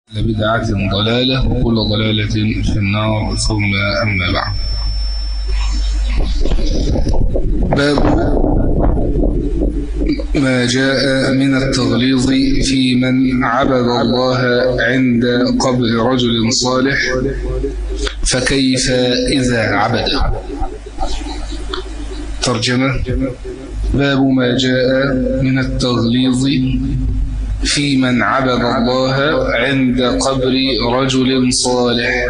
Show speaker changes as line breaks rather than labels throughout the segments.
بدعة ضلالة وكل ضلالة في النار ثم أما بعد باب ما جاء من التغليظ في من عبد الله عند قبر رجل صالح فكيف إذا عبد ترجمة باب ما جاء من التغليظ في من عبد الله عند قبر رجل صالح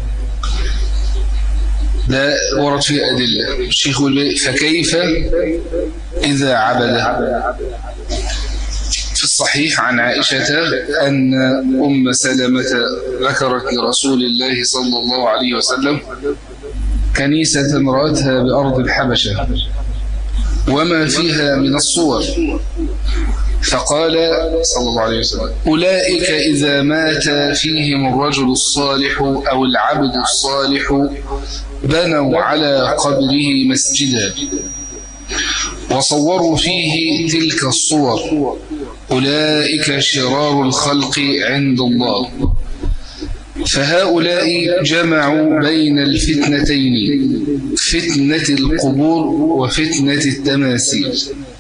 ده ورد فيه أدلة الشيخ يقول فكيف إذا عبد في الصحيح عن عائشة أن أم سلمة ذكرت لرسول الله صلى الله عليه وسلم كنيسة رأتها بأرض الحبشة وما فيها من الصور فقال صلى الله عليه وسلم أولئك إذا مات فيهم الرجل الصالح أو العبد الصالح بنوا على قبره مسجدا وصوروا فيه تلك الصور أولئك شرار الخلق عند الله فهؤلاء جمعوا بين الفتنتين فتنة القبور وفتنة التماثيل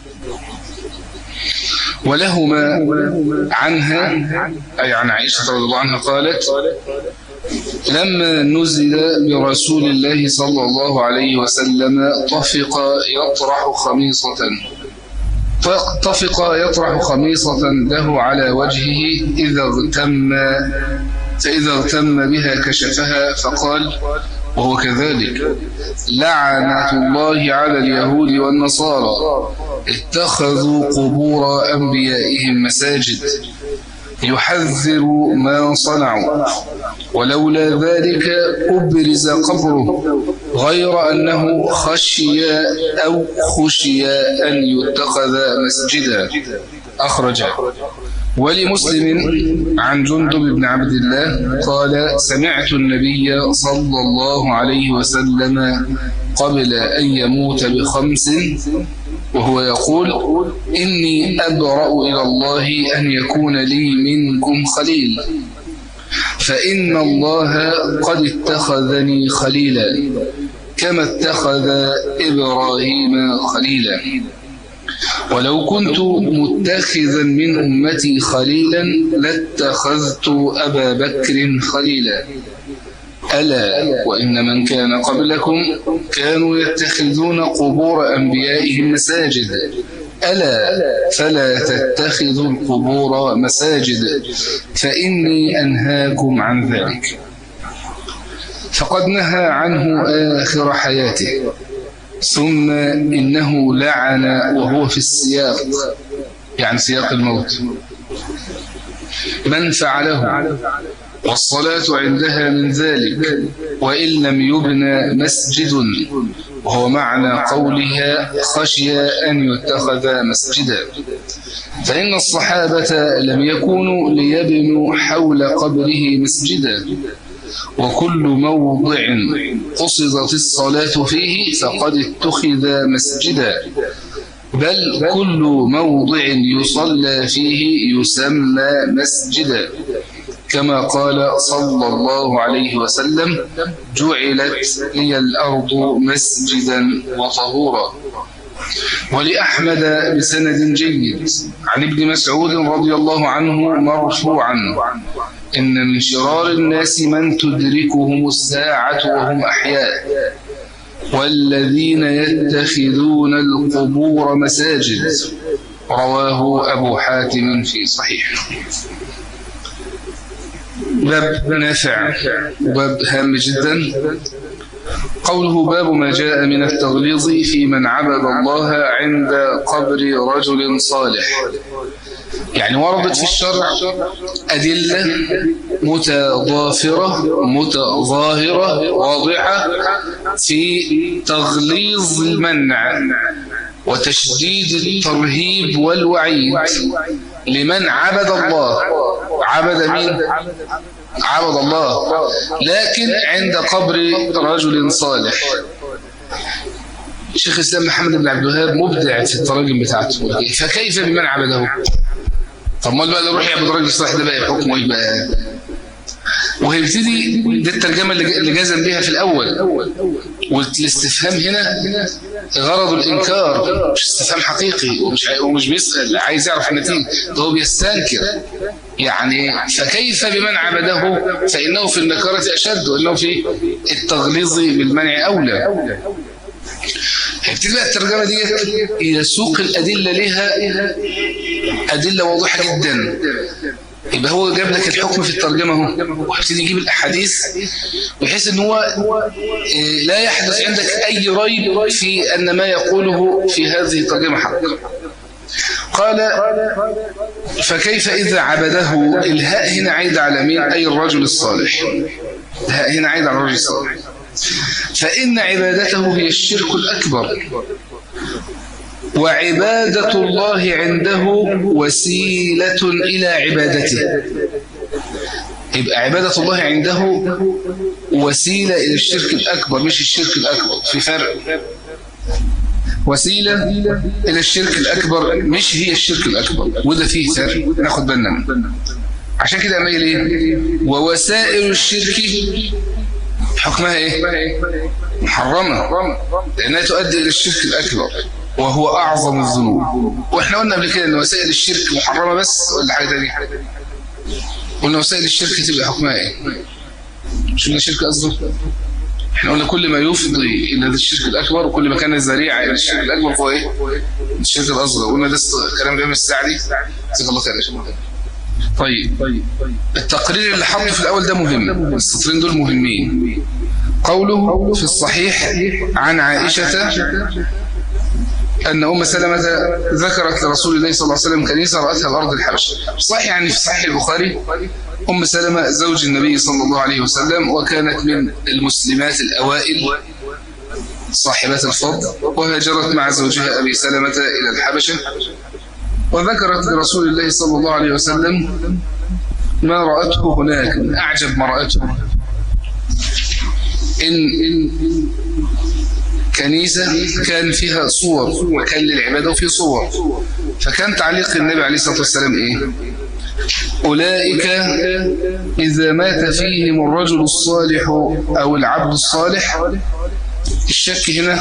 ولهما عنها أي عن عائشة رضي الله عنها قالت لما نزل برسول الله صلى الله عليه وسلم طفق يطرح خميصة طفق يطرح خميصة له على وجهه إذا اغتم فإذا اغتم بها كشفها فقال وهو كذلك لعنة الله على اليهود والنصارى اتخذوا قبور أنبيائهم مساجد يحذر ما صنعوا ولولا ذلك أبرز قبره غير أنه خشي أو خشي أن يتخذ مسجدا أخرجه ولمسلم عن جندب بن عبد الله قال سمعت النبي صلى الله عليه وسلم قبل أن يموت بخمس وهو يقول إني أبرأ إلى الله أن يكون لي منكم خليل فإن الله قد اتخذني خليلا كما اتخذ إبراهيم خليلا ولو كنت متخذا من أمتي خليلا لاتخذت أبا بكر خليلا ألا وإن من كان قبلكم كانوا يتخذون قبور أنبيائهم مساجد ألا فلا تتخذوا القبور مساجد فإني أنهاكم عن ذلك فقد نهى عنه آخر حياته ثم إنه لعن وهو في السياق يعني سياق الموت من فعله والصلاة عندها من ذلك وإن لم يبنى مسجد وهو معنى قولها خشي أن يتخذ مسجدا فإن الصحابة لم يكونوا ليبنوا حول قبره مسجدا وكل موضع قصدت الصلاة فيه فقد اتخذ مسجدا بل كل موضع يصلى فيه يسمى مسجدا كما قال صلى الله عليه وسلم جعلت لي الأرض مسجدا وطهورا ولأحمد بسند جيد عن ابن مسعود رضي الله عنه مرفوعا إن من شرار الناس من تدركهم الساعة وهم أحياء والذين يتخذون القبور مساجد رواه أبو حاتم في صحيح باب نافع وباب هام جدا قوله باب ما جاء من التغليظ في من عبد الله عند قبر رجل صالح يعني وردت في الشرع أدلة متضافرة متظاهرة واضحة في تغليظ المنع وتشديد الترهيب والوعيد لمن عبد الله عبد مين عبد الله لكن عند قبر رجل صالح شيخ الإسلام محمد بن عبد الوهاب مبدع في التراجم بتاعته فكيف بمن عبده طب ما بقى يروح يعبد راجل صالح ده بقى حكمه ايه بقى وهيبتدي دي الترجمة اللي جزم بها في الأول والاستفهام هنا غرض الإنكار مش استفهام حقيقي ومش ومش بيسأل عايز يعرف النتيجة ده هو بيستنكر يعني فكيف بمن عبده فإنه في النكارة أشد وإنه في التغليظ بالمنع أولى هيبتدي بقى الترجمة دي يسوق الأدلة لها أدلة واضحة جدا يبقى هو جاب لك الحكم في الترجمة اهو وهيبتدي يجيب الأحاديث بحيث ان هو لا يحدث عندك أي ريب في أن ما يقوله في هذه الترجمة حق قال فكيف إذا عبده الهاء هنا عيد على مين أي الرجل الصالح الهاء هنا عيد على الرجل الصالح فإن عبادته هي الشرك الأكبر وعبادة الله عنده وسيلة إلى عبادته يبقى عبادة الله عنده وسيلة إلى الشرك الأكبر مش الشرك الأكبر في فرق وسيلة إلى الشرك الأكبر مش هي الشرك الأكبر وده فيه فرق ناخد بالنا منه عشان كده أميل إيه ووسائل الشرك حكمها إيه محرمة لأنها تؤدي إلى الشرك الأكبر وهو أعظم الذنوب وإحنا قلنا قبل كده أن وسائل الشرك محرمة بس ولا حاجة تانية قلنا وسائل الشرك تبقى حكمها إيه مش قلنا الشرك أصغر احنا قلنا كل ما يفضي إلى الشرك الأكبر وكل ما كان الذريعة إلى الشرك الأكبر فهو إيه الشرك الأصغر قلنا ده كلام جامع السعدي جزاك الله خير يا شباب طيب التقرير اللي حطه في الأول ده مهم السطرين دول مهمين قوله في الصحيح عن عائشة أن أم سلمة ذكرت لرسول الله صلى الله عليه وسلم كنيسة رأتها الأرض الحبشة صحيح يعني في صحيح البخاري أم سلمة زوج النبي صلى الله عليه وسلم وكانت من المسلمات الأوائل صاحبات الفضل وهاجرت مع زوجها أبي سلمة إلى الحبشة وذكرت لرسول الله صلى الله عليه وسلم ما رأته هناك من أعجب ما رأته إن كنيسة كان فيها صور مكان للعبادة وفيه صور فكان تعليق النبي عليه الصلاة والسلام إيه أولئك إذا مات فيهم الرجل الصالح أو العبد الصالح الشك هنا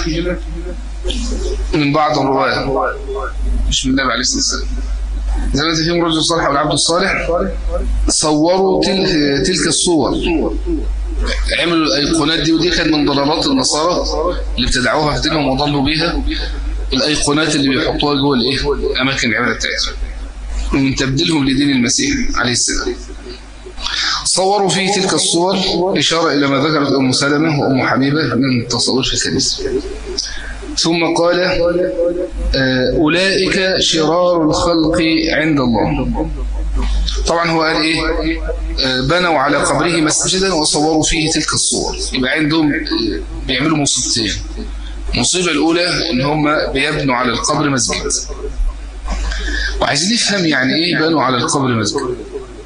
من بعض الرواية مش من النبي عليه الصلاة والسلام إذا مات فيهم الرجل الصالح أو العبد الصالح صوروا تلك الصور عملوا الايقونات دي ودي كانت من ضلالات النصارى اللي ابتدعوها في دينهم وضلوا بيها الايقونات اللي بيحطوها جوه الايه اماكن العباده بتاعتهم من تبديلهم لدين المسيح عليه السلام صوروا في تلك الصور إشارة إلى ما ذكرت أم سلمة وأم حبيبة من التصور في الكنيسة ثم قال أولئك شرار الخلق عند الله طبعا هو قال ايه بنوا على قبره مسجدا وصوروا فيه تلك الصور يبقى عندهم بيعملوا مصيبتين المصيبة الأولى إن هم بيبنوا على القبر مسجد وعايزين نفهم يعني إيه بنوا على القبر مسجد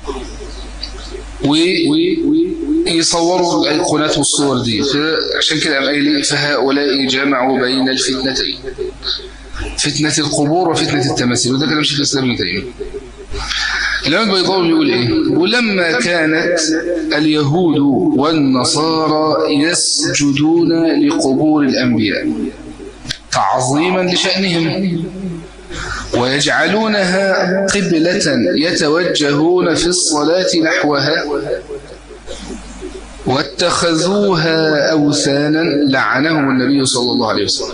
ويصوروا الأيقونات والصور دي عشان كده قال فهؤلاء جمعوا بين الفتنتين فتنة القبور وفتنة التماثيل وده كلام شيخ الإسلام ابن تيمية الإمام البيضاوي بيقول إيه؟ ولما كانت اليهود والنصارى يسجدون لقبور الأنبياء تعظيما لشأنهم ويجعلونها قبلة يتوجهون في الصلاة نحوها واتخذوها أوثانا لعنهم النبي صلى الله عليه وسلم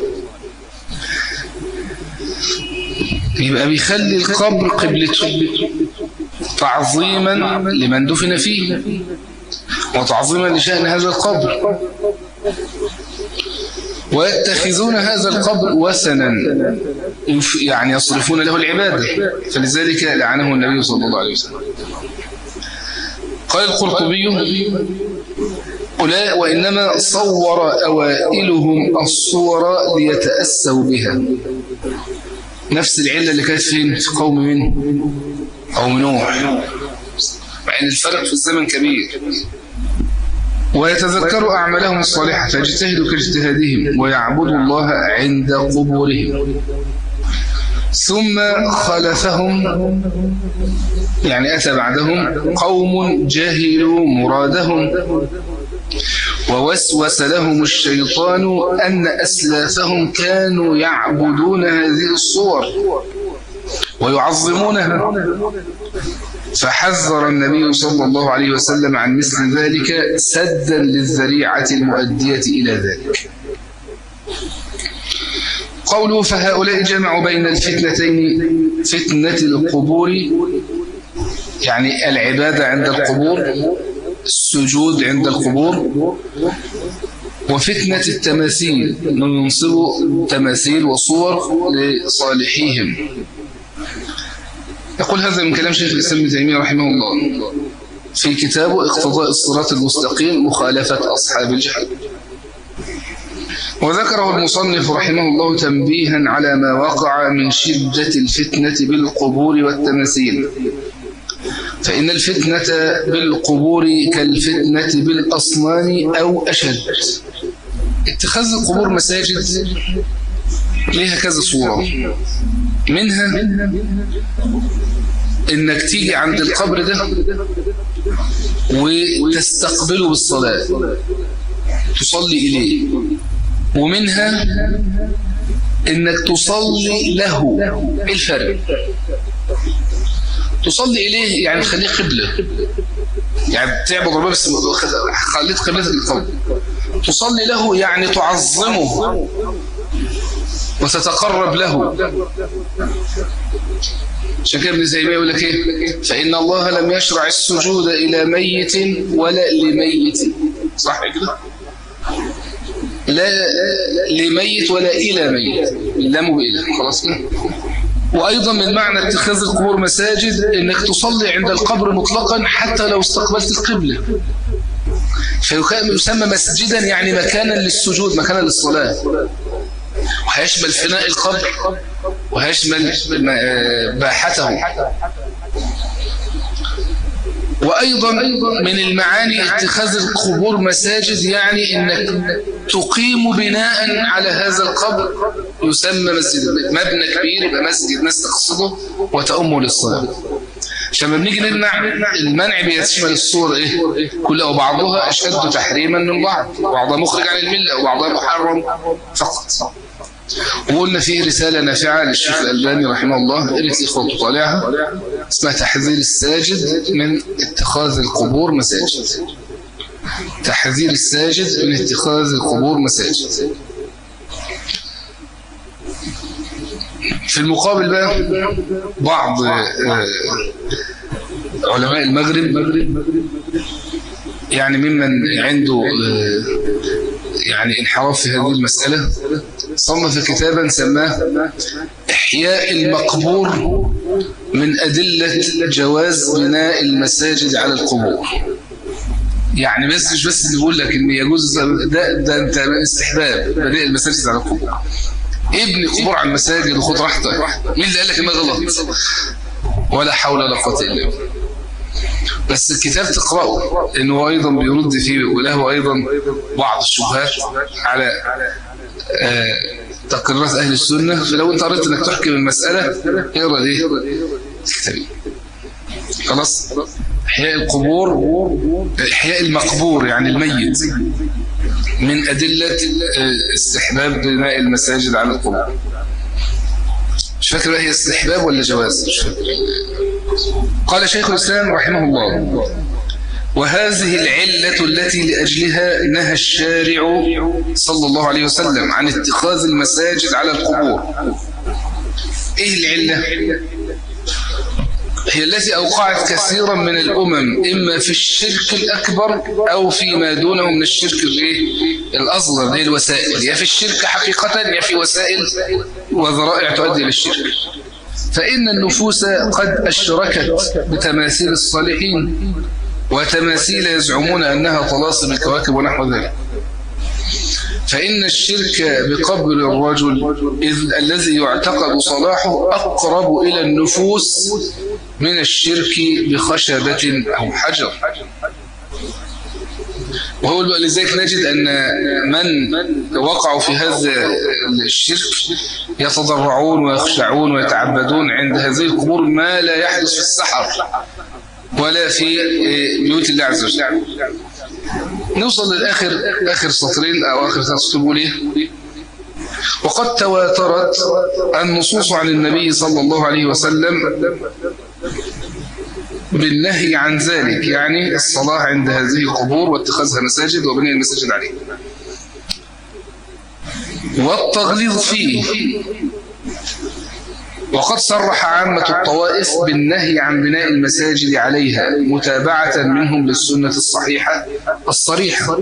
يبقى بيخلي القبر قبلته تعظيما لمن دفن فيه وتعظيما لشأن هذا القبر ويتخذون هذا القبر وثنا يعني يصرفون له العبادة فلذلك لعنه النبي صلى الله عليه وسلم قال القرطبي أولاء وإنما صور أوائلهم الصور ليتأسوا بها نفس العلة اللي كانت فين في قوم من قوم نوح مع ان الفرق في الزمن كبير ويتذكروا أعمالهم الصالحة فيجتهدوا كاجتهادهم ويعبدوا الله عند قبورهم ثم خلفهم يعني أتى بعدهم قوم جهلوا مرادهم ووسوس لهم الشيطان أن أسلافهم كانوا يعبدون هذه الصور ويعظمونها فحذر النبي صلى الله عليه وسلم عن مثل ذلك سدا للذريعة المؤدية إلى ذلك قوله فهؤلاء جمعوا بين الفتنتين فتنة القبور يعني العبادة عند القبور السجود عند القبور وفتنة التماثيل أنه ينصبوا تماثيل وصور لصالحيهم يقول هذا من كلام شيخ الإسلام ابن تيمية رحمه الله في كتابه اقتضاء الصراط المستقيم مخالفة أصحاب الجحيم وذكره المصنف رحمه الله تنبيها على ما وقع من شدة الفتنة بالقبور والتماثيل فإن الفتنة بالقبور كالفتنة بالأصنام أو أشد اتخاذ القبور مساجد ليها كذا صورة منها انك تيجي عند القبر ده وتستقبله بالصلاة تصلي إليه ومنها انك تصلي له الفرق تصلي إليه يعني تخليه قبلة يعني تعبد ربنا بس خليت قبلتك القبر تصلي له يعني تعظمه وتتقرب له عشان كده ابن تيميه يقول لك ايه فان الله لم يشرع السجود الى ميت ولا لميت صح كده لا لميت ولا الى ميت اللام بإله خلاص كده وأيضا من معنى اتخاذ القبور مساجد إنك تصلي عند القبر مطلقا حتى لو استقبلت القبلة فيسمى مسجدا يعني مكانا للسجود مكانا للصلاة وهيشمل فناء القبر وهيشمل باحته وأيضا من المعاني اتخاذ القبور مساجد يعني أنك تقيم بناء على هذا القبر يسمى مسجد مبنى كبير يبقى مسجد ناس تقصده وتأمه للصلاة عشان لما بنيجي نمنع المنع بيشمل الصور ايه كلها وبعضها اشد تحريما من بعض وبعضها مخرج عن المله وبعضها محرم فقط وقلنا في رسالة نافعة للشيخ الألباني رحمه الله قريت الإخوة طالعها اسمها تحذير الساجد من اتخاذ القبور مساجد تحذير الساجد من اتخاذ القبور مساجد في المقابل بقى بعض علماء المغرب يعني ممن عنده يعني انحراف في هذه المسألة صنف كتابا سماه إحياء المقبور من أدلة جواز بناء المساجد على القبور يعني بس مش بس اللي بيقول لك ان يجوز ده ده انت استحباب بناء المساجد على القبور ابني قبور على المساجد وخد راحتك مين اللي قال لك انها غلط ولا حول ولا قوه الا بالله بس الكتاب تقرأه لأنه أيضا بيرد فيه وله أيضا بعض الشبهات على آه تقريرات أهل السنة فلو أنت أردت أنك تحكم المسألة اقرأ إيه الكتابين خلاص إحياء القبور إحياء المقبور يعني الميت من أدلة استحباب بناء المساجد على القبور مش فاكر بقى هي استحباب ولا جواز مش فاكر قال شيخ الإسلام رحمه الله وهذه العلة التي لأجلها نهى الشارع صلى الله عليه وسلم عن اتخاذ المساجد على القبور إيه العلة؟ هي التي أوقعت كثيرا من الأمم إما في الشرك الأكبر أو فيما دونه من الشرك الأصغر هي الوسائل يا في الشرك حقيقة يا في وسائل وذرائع تؤدي إلى الشرك فإن النفوس قد أشركت بتماثيل الصالحين وتماثيل يزعمون أنها طلاسم الكواكب ونحو ذلك فإن الشرك بقبر الرجل إذ الذي يعتقد صلاحه أقرب إلى النفوس من الشرك بخشبة أو حجر وهو لذلك نجد أن من وقعوا في هذا الشرك يتضرعون ويخشعون ويتعبدون عند هذه القبور ما لا يحدث في السحر ولا في بيوت الله عز وجل نوصل للآخر آخر سطرين أو آخر ثلاث سطور ليه وقد تواترت النصوص عن النبي صلى الله عليه وسلم بالنهي عن ذلك يعني الصلاة عند هذه القبور واتخاذها مساجد وبناء المساجد عليه والتغليظ فيه وقد صرح عامة الطوائف بالنهي عن بناء المساجد عليها متابعة منهم للسنة الصحيحة الصريحة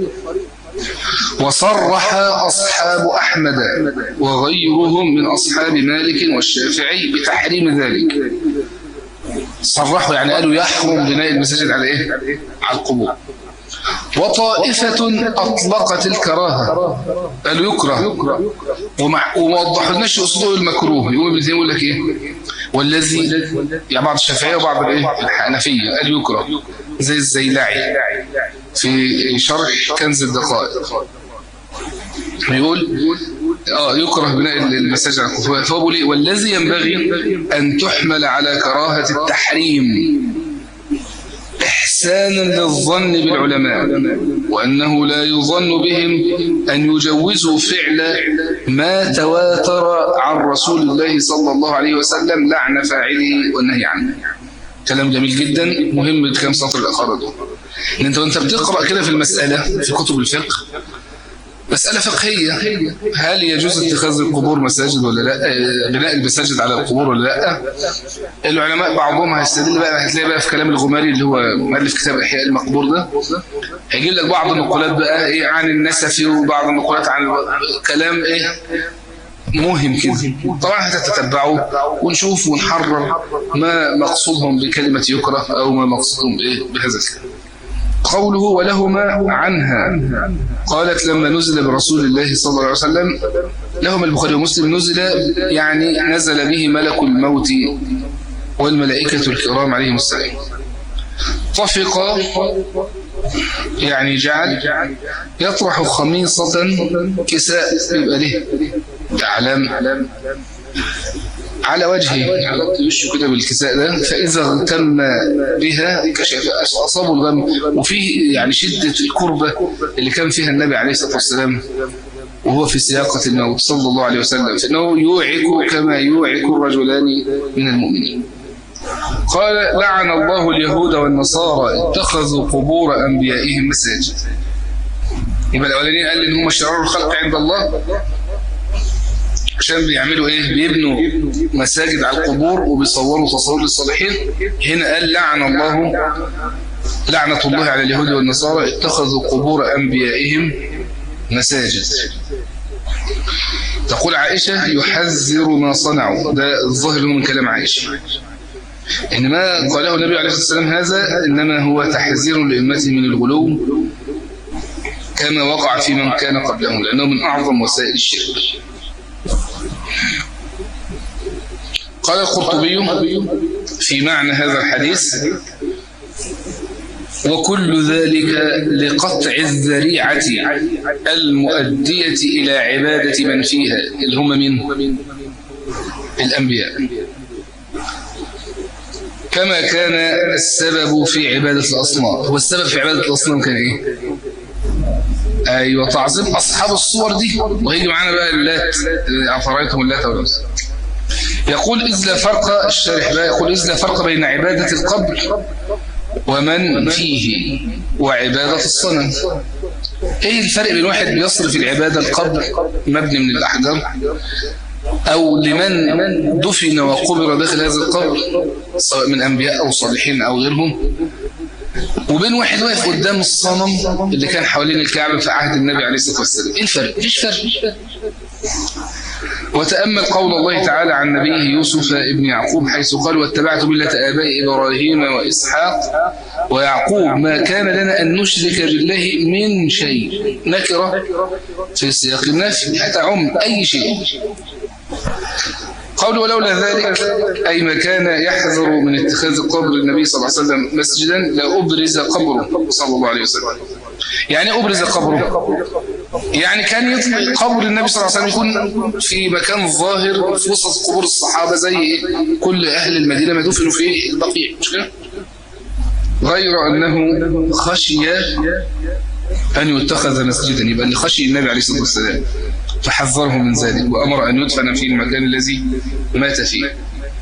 وصرح أصحاب أحمد وغيرهم من أصحاب مالك والشافعي بتحريم ذلك صرحوا يعني قالوا يحرم بناء المساجد على إيه؟ على القبور وطائفة أطلقت الكراهة قالوا يكره وما وضحوا لناش أسلوب المكروه يقول ابن يقول لك إيه والذي يعني بعض الشافعية وبعض الإيه الحنفية قال يكره زي الزيلعي في شرح كنز الدقائق يقول اه يكره بناء المساجد على الكفار فهو بيقول والذي ينبغي أن تحمل على كراهة التحريم إحسانا للظن بالعلماء وأنه لا يظن بهم أن يجوزوا فعل ما تواتر عن رسول الله صلى الله عليه وسلم لعن فاعله والنهي عنه كلام جميل جدا مهم الكلام سطر الأخرى دول ان انت وانت بتقرأ كده في المسألة في كتب الفقه مسألة فقهية هل يجوز اتخاذ القبور مساجد ولا لا بناء المساجد على القبور ولا لا العلماء بعضهم هيستدل بقى هتلاقي بقى في كلام الغماري اللي هو مؤلف كتاب احياء المقبور ده هيجيب لك بعض النقولات بقى ايه عن النسفي وبعض النقولات عن كلام ايه مهم كده طبعا هتتتبعوا ونشوف ونحرر ما مقصودهم بكلمة يكره أو ما مقصودهم بإيه بهذا الكلام قوله ولهما عنها قالت لما نزل برسول الله صلى الله عليه وسلم لهما البخاري ومسلم نزل يعني نزل به ملك الموت والملائكة الكرام عليهم السلام طفق يعني جعل يطرح خميصة كساء يبقى له أعلام على وجهه يغطي وشه كده بالكساء ده فإذا اغتم بها كشف أصابه الغم وفيه يعني شدة الكربة اللي كان فيها النبي عليه الصلاة والسلام وهو في سياقة الموت صلى الله عليه وسلم فإنه يوعك كما يوعك الرجلان من المؤمنين قال لعن الله اليهود والنصارى اتخذوا قبور أنبيائهم مساجد يبقى الأولانيين قال إن هم شرار الخلق عند الله عشان بيعملوا ايه بيبنوا مساجد على القبور وبيصوروا تصور للصالحين هنا قال لعن الله لعنة الله على اليهود والنصارى اتخذوا قبور أنبيائهم مساجد تقول عائشة يحذر ما صنعوا ده الظاهر من كلام عائشة إنما قاله النبي عليه الصلاة والسلام هذا إنما هو تحذير لأمته من الغلو كما وقع في من كان قبلهم لأنه من أعظم وسائل الشرك قال القرطبي في معنى هذا الحديث وكل ذلك لقطع الذريعة المؤدية إلى عبادة من فيها اللي هم من الأنبياء كما كان السبب في عبادة الأصنام هو السبب في عبادة الأصنام كان إيه؟ أيوة تعظيم أصحاب الصور دي وهيجي معانا بقى اللات أفرأيتم اللات والعزى يقول إذ لا فرق الشارح بقى يقول إذ لا فرق بين عبادة القبر ومن فيه وعبادة الصنم ايه الفرق بين واحد بيصرف العبادة القبر مبني من الأحجار أو لمن دفن وقبر داخل هذا القبر سواء من أنبياء أو صالحين أو غيرهم وبين واحد واقف قدام الصنم اللي كان حوالين الكعبة في عهد النبي عليه الصلاة والسلام ايه الفرق؟ مفيش فرق وتأمل قول الله تعالى عن نبيه يوسف ابن يعقوب حيث قال واتبعت ملة آباء إبراهيم وإسحاق ويعقوب ما كان لنا أن نشرك بالله من شيء نكرة في سياق النفي تعم أي شيء قول ولولا ذلك أي ما كان يحذر من اتخاذ قبر النبي صلى الله عليه وسلم مسجدا لأبرز قبره صلى الله عليه وسلم يعني أبرز قبره يعني كان يطلق قبر النبي صلى الله عليه وسلم يكون في مكان ظاهر في وسط قبور الصحابة زي كل أهل المدينة ما دفنوا في البقيع مش كده؟ غير أنه خشي أن يتخذ مسجدا يبقى اللي خشي النبي عليه الصلاة والسلام فحذره من ذلك وأمر أن يدفن في المكان الذي مات فيه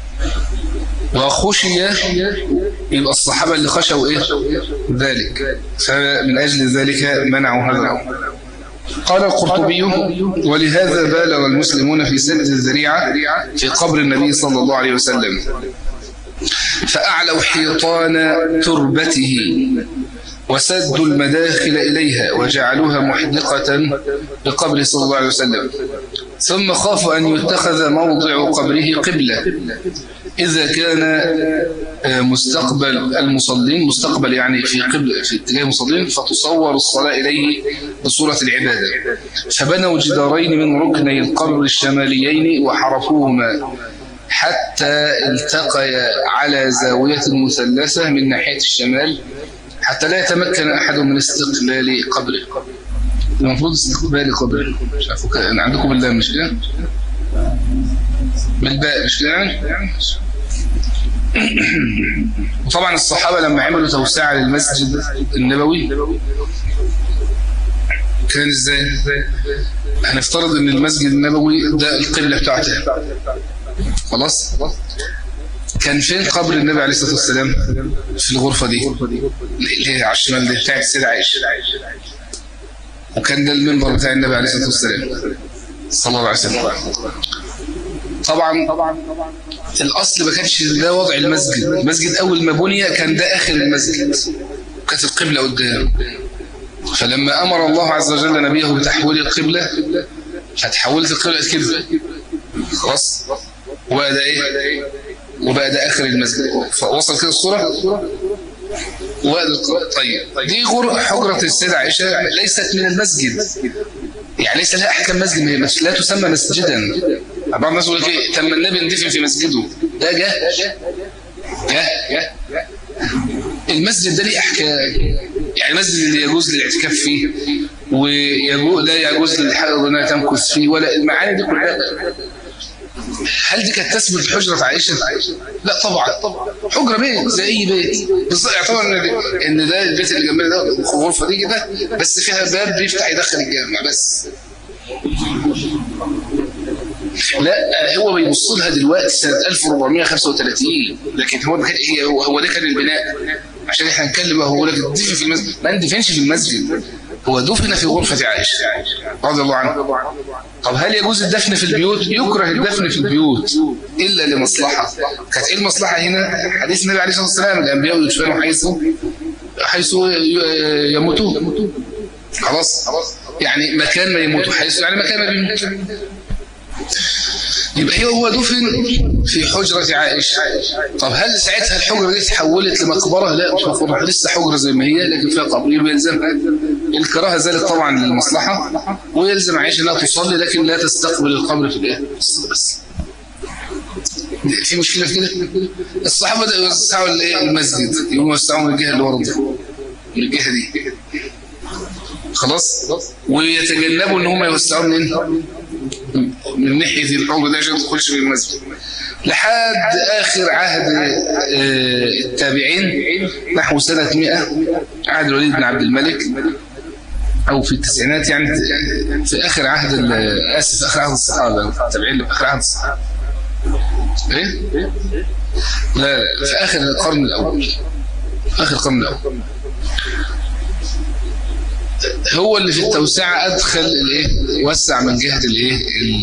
وخشي يبقى الصحابة اللي خشوا إيه ذلك فمن أجل ذلك منعوا هذا قال القرطبي ولهذا بالغ المسلمون في سد الذريعة في قبر النبي صلى الله عليه وسلم فأعلوا حيطان تربته وسدوا المداخل إليها وجعلوها محدقة بقبر صلى الله عليه وسلم ثم خافوا أن يتخذ موضع قبره قبلة إذا كان مستقبل المصلين مستقبل يعني في قبل في اتجاه المصلين فتصور الصلاة إليه بصورة العبادة فبنوا جدارين من ركني القبر الشماليين وحرفوهما حتى التقيا على زاوية مثلثة من ناحية الشمال حتى لا يتمكن أحد من استقبال قبره المفروض استقبال قبره مش عارف عندكم بالله مش كده بالباء مش كده وطبعا الصحابة لما عملوا توسعة للمسجد النبوي كان ازاي هنفترض ان المسجد النبوي ده القبلة بتاعته خلاص كان فين قبر النبي عليه الصلاة والسلام في الغرفة دي اللي هي على الشمال دي بتاعت السيدة عائشة وكان ده المنبر بتاع النبي عليه الصلاة والسلام صلى الله عليه وسلم طبعا الأصل ما كانش ده وضع المسجد المسجد أول ما بني كان ده آخر المسجد كانت القبلة قدام فلما أمر الله عز وجل نبيه بتحويل القبلة فتحولت القبلة كده خلاص وبقى ده إيه وبقى ده آخر المسجد فوصل كده الصورة طيب دي غر حجرة السيدة عائشة ليست من المسجد يعني ليس لها أحكام مسجد لا تسمى مسجدا بعض الناس يقول لك ايه تم النبي ندفن في مسجده ده جه جه جه المسجد ده ليه أحكام يعني المسجد اللي يجوز للاعتكاف فيه ولا يجوز للحائض انها تمكث فيه ولا المعاني دي كلها هل دي كانت تثبت حجرة عائشة؟ لا طبعا حجرة بيت زي أي بيت بالظبط يعتبر إن, إن ده البيت اللي جنبنا ده الغرفة دي كده بس فيها باب بيفتح يدخل الجامع بس لا هو بيبص لها دلوقتي سنة 1435 لكن هو هي هو ده كان البناء عشان احنا نتكلم هو لك دفن في المسجد ما ندفنش في المسجد هو دفن في غرفة عائشة رضي الله عنه طب هل يجوز الدفن في البيوت يكره الدفن في البيوت إلا لمصلحة كانت إيه المصلحة هنا حديث النبي عليه الصلاة والسلام الأنبياء يدفنوا حيث حيث يموتون خلاص يعني مكان ما يموتوا حيث يعني مكان ما بيموت يبقى هي هو دفن في حجرة عائشة طب هل ساعتها الحجرة دي تحولت لمقبرة لا مش مقبرة لسه حجرة زي ما هي لكن فيها قبر يبقى يلزمها الكراهة زالت طبعا للمصلحة ويلزم عائشة انها تصلي لكن لا تستقبل القبر في الايه بس في مشكلة في كده الصحابة ده يوسعوا المسجد يقوموا يوسعوا من الجهة اللي ورا دي من الجهة دي خلاص ويتجنبوا ان هم يوسعوا منين من ناحية الحجر ده عشان تخش في المسجد لحد آخر عهد التابعين نحو سنة 100 عهد الوليد بن عبد الملك أو في التسعينات يعني في آخر عهد آسف آخر عهد الصحابة التابعين في آخر عهد الصحابة إيه؟ لا لا في آخر القرن الأول آخر القرن الأول هو اللي في التوسعة أدخل الايه وسع من جهة الايه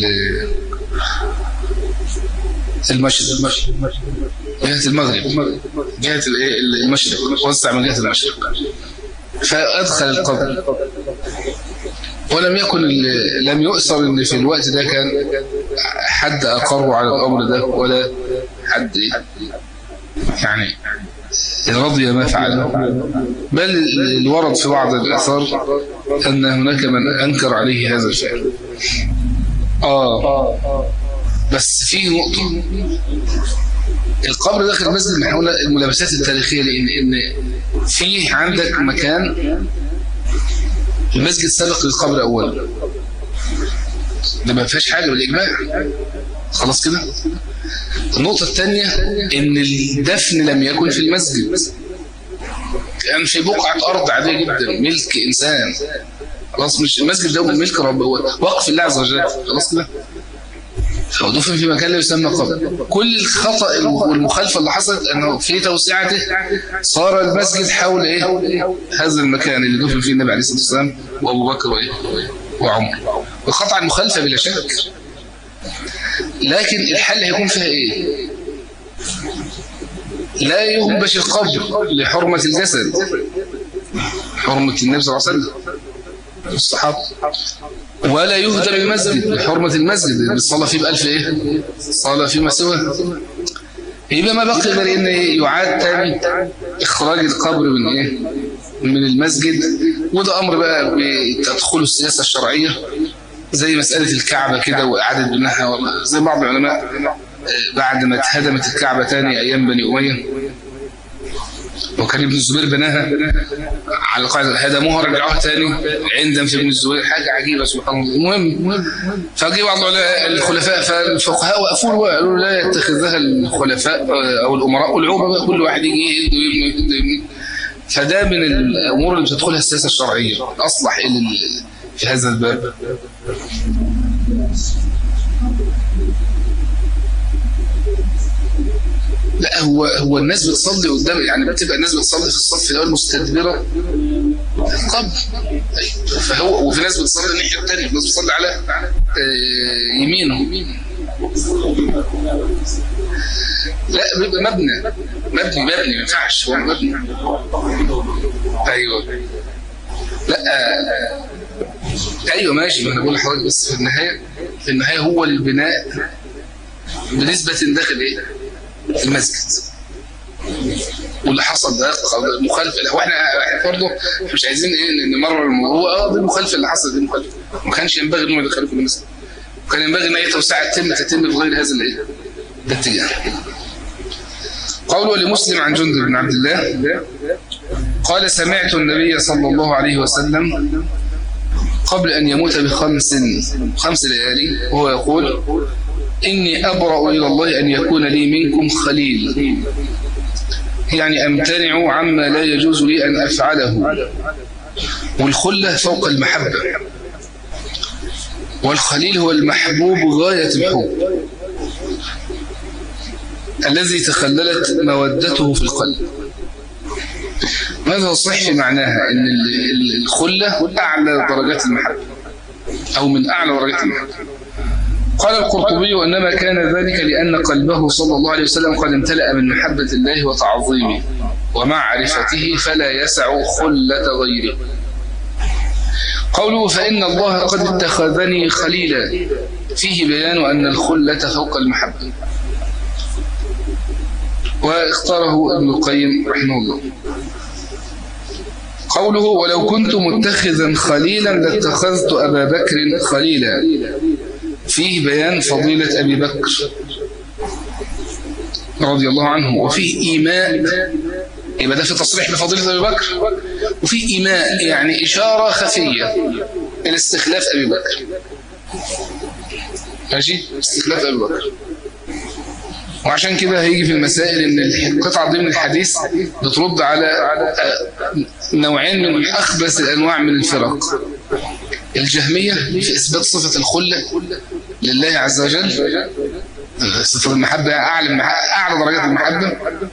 المشرق جهة المغرب جهة الايه المشرق وسع من جهة المشرق فأدخل القبر ولم يكن لم يؤثر ان في الوقت ده كان حد أقر على الأمر ده ولا حد يعني رضي ما فعله بل الورد في بعض الأثار أن هناك من أنكر عليه هذا الفعل آه بس في نقطة القبر داخل المسجد من حول الملابسات التاريخية لأن إن في عندك مكان المسجد سبق للقبر أولا ده ما فيهاش حاجة بالإجماع خلاص كده النقطة الثانية إن الدفن لم يكن في المسجد كان في بقعة أرض عادية جدا ملك إنسان خلاص مش المسجد ده ملك رب هو وقف الله عز وجل خلاص كده هو دفن في مكان لا يسمى قبر كل الخطأ والمخالفة اللي حصلت أنه في توسعته صار المسجد حول إيه هذا المكان اللي دفن فيه النبي عليه الصلاة والسلام وأبو بكر وإيه وعمر وقطع المخالفة بلا شك لكن الحل هيكون فيها إيه لا يهبش القبر لحرمة الجسد حرمة النبي صلى الله عليه وسلم الصحابة ولا يهدم المسجد لحرمة المسجد اللي بالصلاة فيه بألف إيه صلاة فيه مسوى يبقى ما بقي غير إن يعاد تاني إخراج القبر من إيه من المسجد وده أمر بقى بتدخل السياسة الشرعية زي مسألة الكعبة كده وإعادة بنائها زي بعض العلماء بعد ما اتهدمت الكعبة تاني أيام بني أمية وكان ابن الزبير بناها على القاعدة هدموها رجعوها تاني عندما في ابن الزبير حاجة عجيبة سبحان الله المهم فجي بعض الخلفاء فالفقهاء وقفوا له وقالوا لا يتخذها الخلفاء أو الأمراء العوبة بقى كل واحد يجي يهدي فده من الأمور اللي بتدخلها السياسة الشرعية أصلح في هذا الباب لا هو هو الناس بتصلي قدام يعني بتبقى الناس بتصلي في الصف الاول مستدبره القبر فهو وفي ناس بتصلي الناحيه الثانيه الناس بتصلي على يمينه لا بيبقى مبنى مبني مبني ما ينفعش هو مبني ايوه لا ايوه ماشي ما انا بقول لحضرتك بس في النهايه في النهايه هو البناء بنسبه داخل ايه المسجد واللي حصل ده مخالفه واحنا برضه مش عايزين ايه نمرر الموضوع اه دي المخالفه اللي حصلت دي مخالفه ما كانش ينبغي انهم يدخلوا في المسجد وكان ينبغي ان اي توسعه تتم تتم بغير هذا الايه الاتجاه قوله لمسلم عن جندب بن عبد الله قال سمعت النبي صلى الله عليه وسلم قبل أن يموت بخمس خمس ليالي وهو يقول إني أبرأ إلى الله أن يكون لي منكم خليل يعني أمتنع عما لا يجوز لي أن أفعله والخلة فوق المحبة والخليل هو المحبوب غاية الحب الذي تخللت مودته في القلب ماذا صح في معناها أن الخلة أعلى درجات المحبة أو من أعلى درجات المحبة قال القرطبي وإنما كان ذلك لأن قلبه صلى الله عليه وسلم قد امتلأ من محبة الله وتعظيمه ومعرفته فلا يسع خلة غيره قوله فإن الله قد اتخذني خليلا فيه بيان أن الخلة فوق المحبة واختاره ابن القيم رحمه الله قوله ولو كنت متخذا خليلا لاتخذت أبا بكر خليلا فيه بيان فضيلة أبي بكر رضي الله عنه وفيه إيماء يبقى ده في تصريح بفضيلة أبي بكر وفيه إيماء يعني إشارة خفية إلى استخلاف أبي بكر ماشي استخلاف أبي بكر وعشان كده هيجي في المسائل ان القطعة دي من الحديث بترد على نوعين من أخبث الأنواع من الفرق الجهمية في إثبات صفة الخلة لله عز وجل صفة المحبة أعلى أعلى درجات المحبة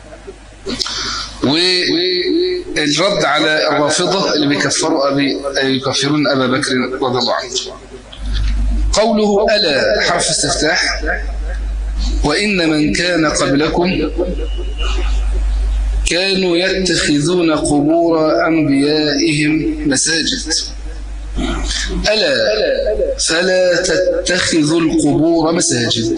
والرد على الرافضة اللي بيكفروا أبي يكفرون أبا بكر رضي الله عنه قوله ألا حرف استفتاح وإن من كان قبلكم كانوا يتخذون قبور أنبيائهم مساجد ألا فلا تتخذوا القبور مساجد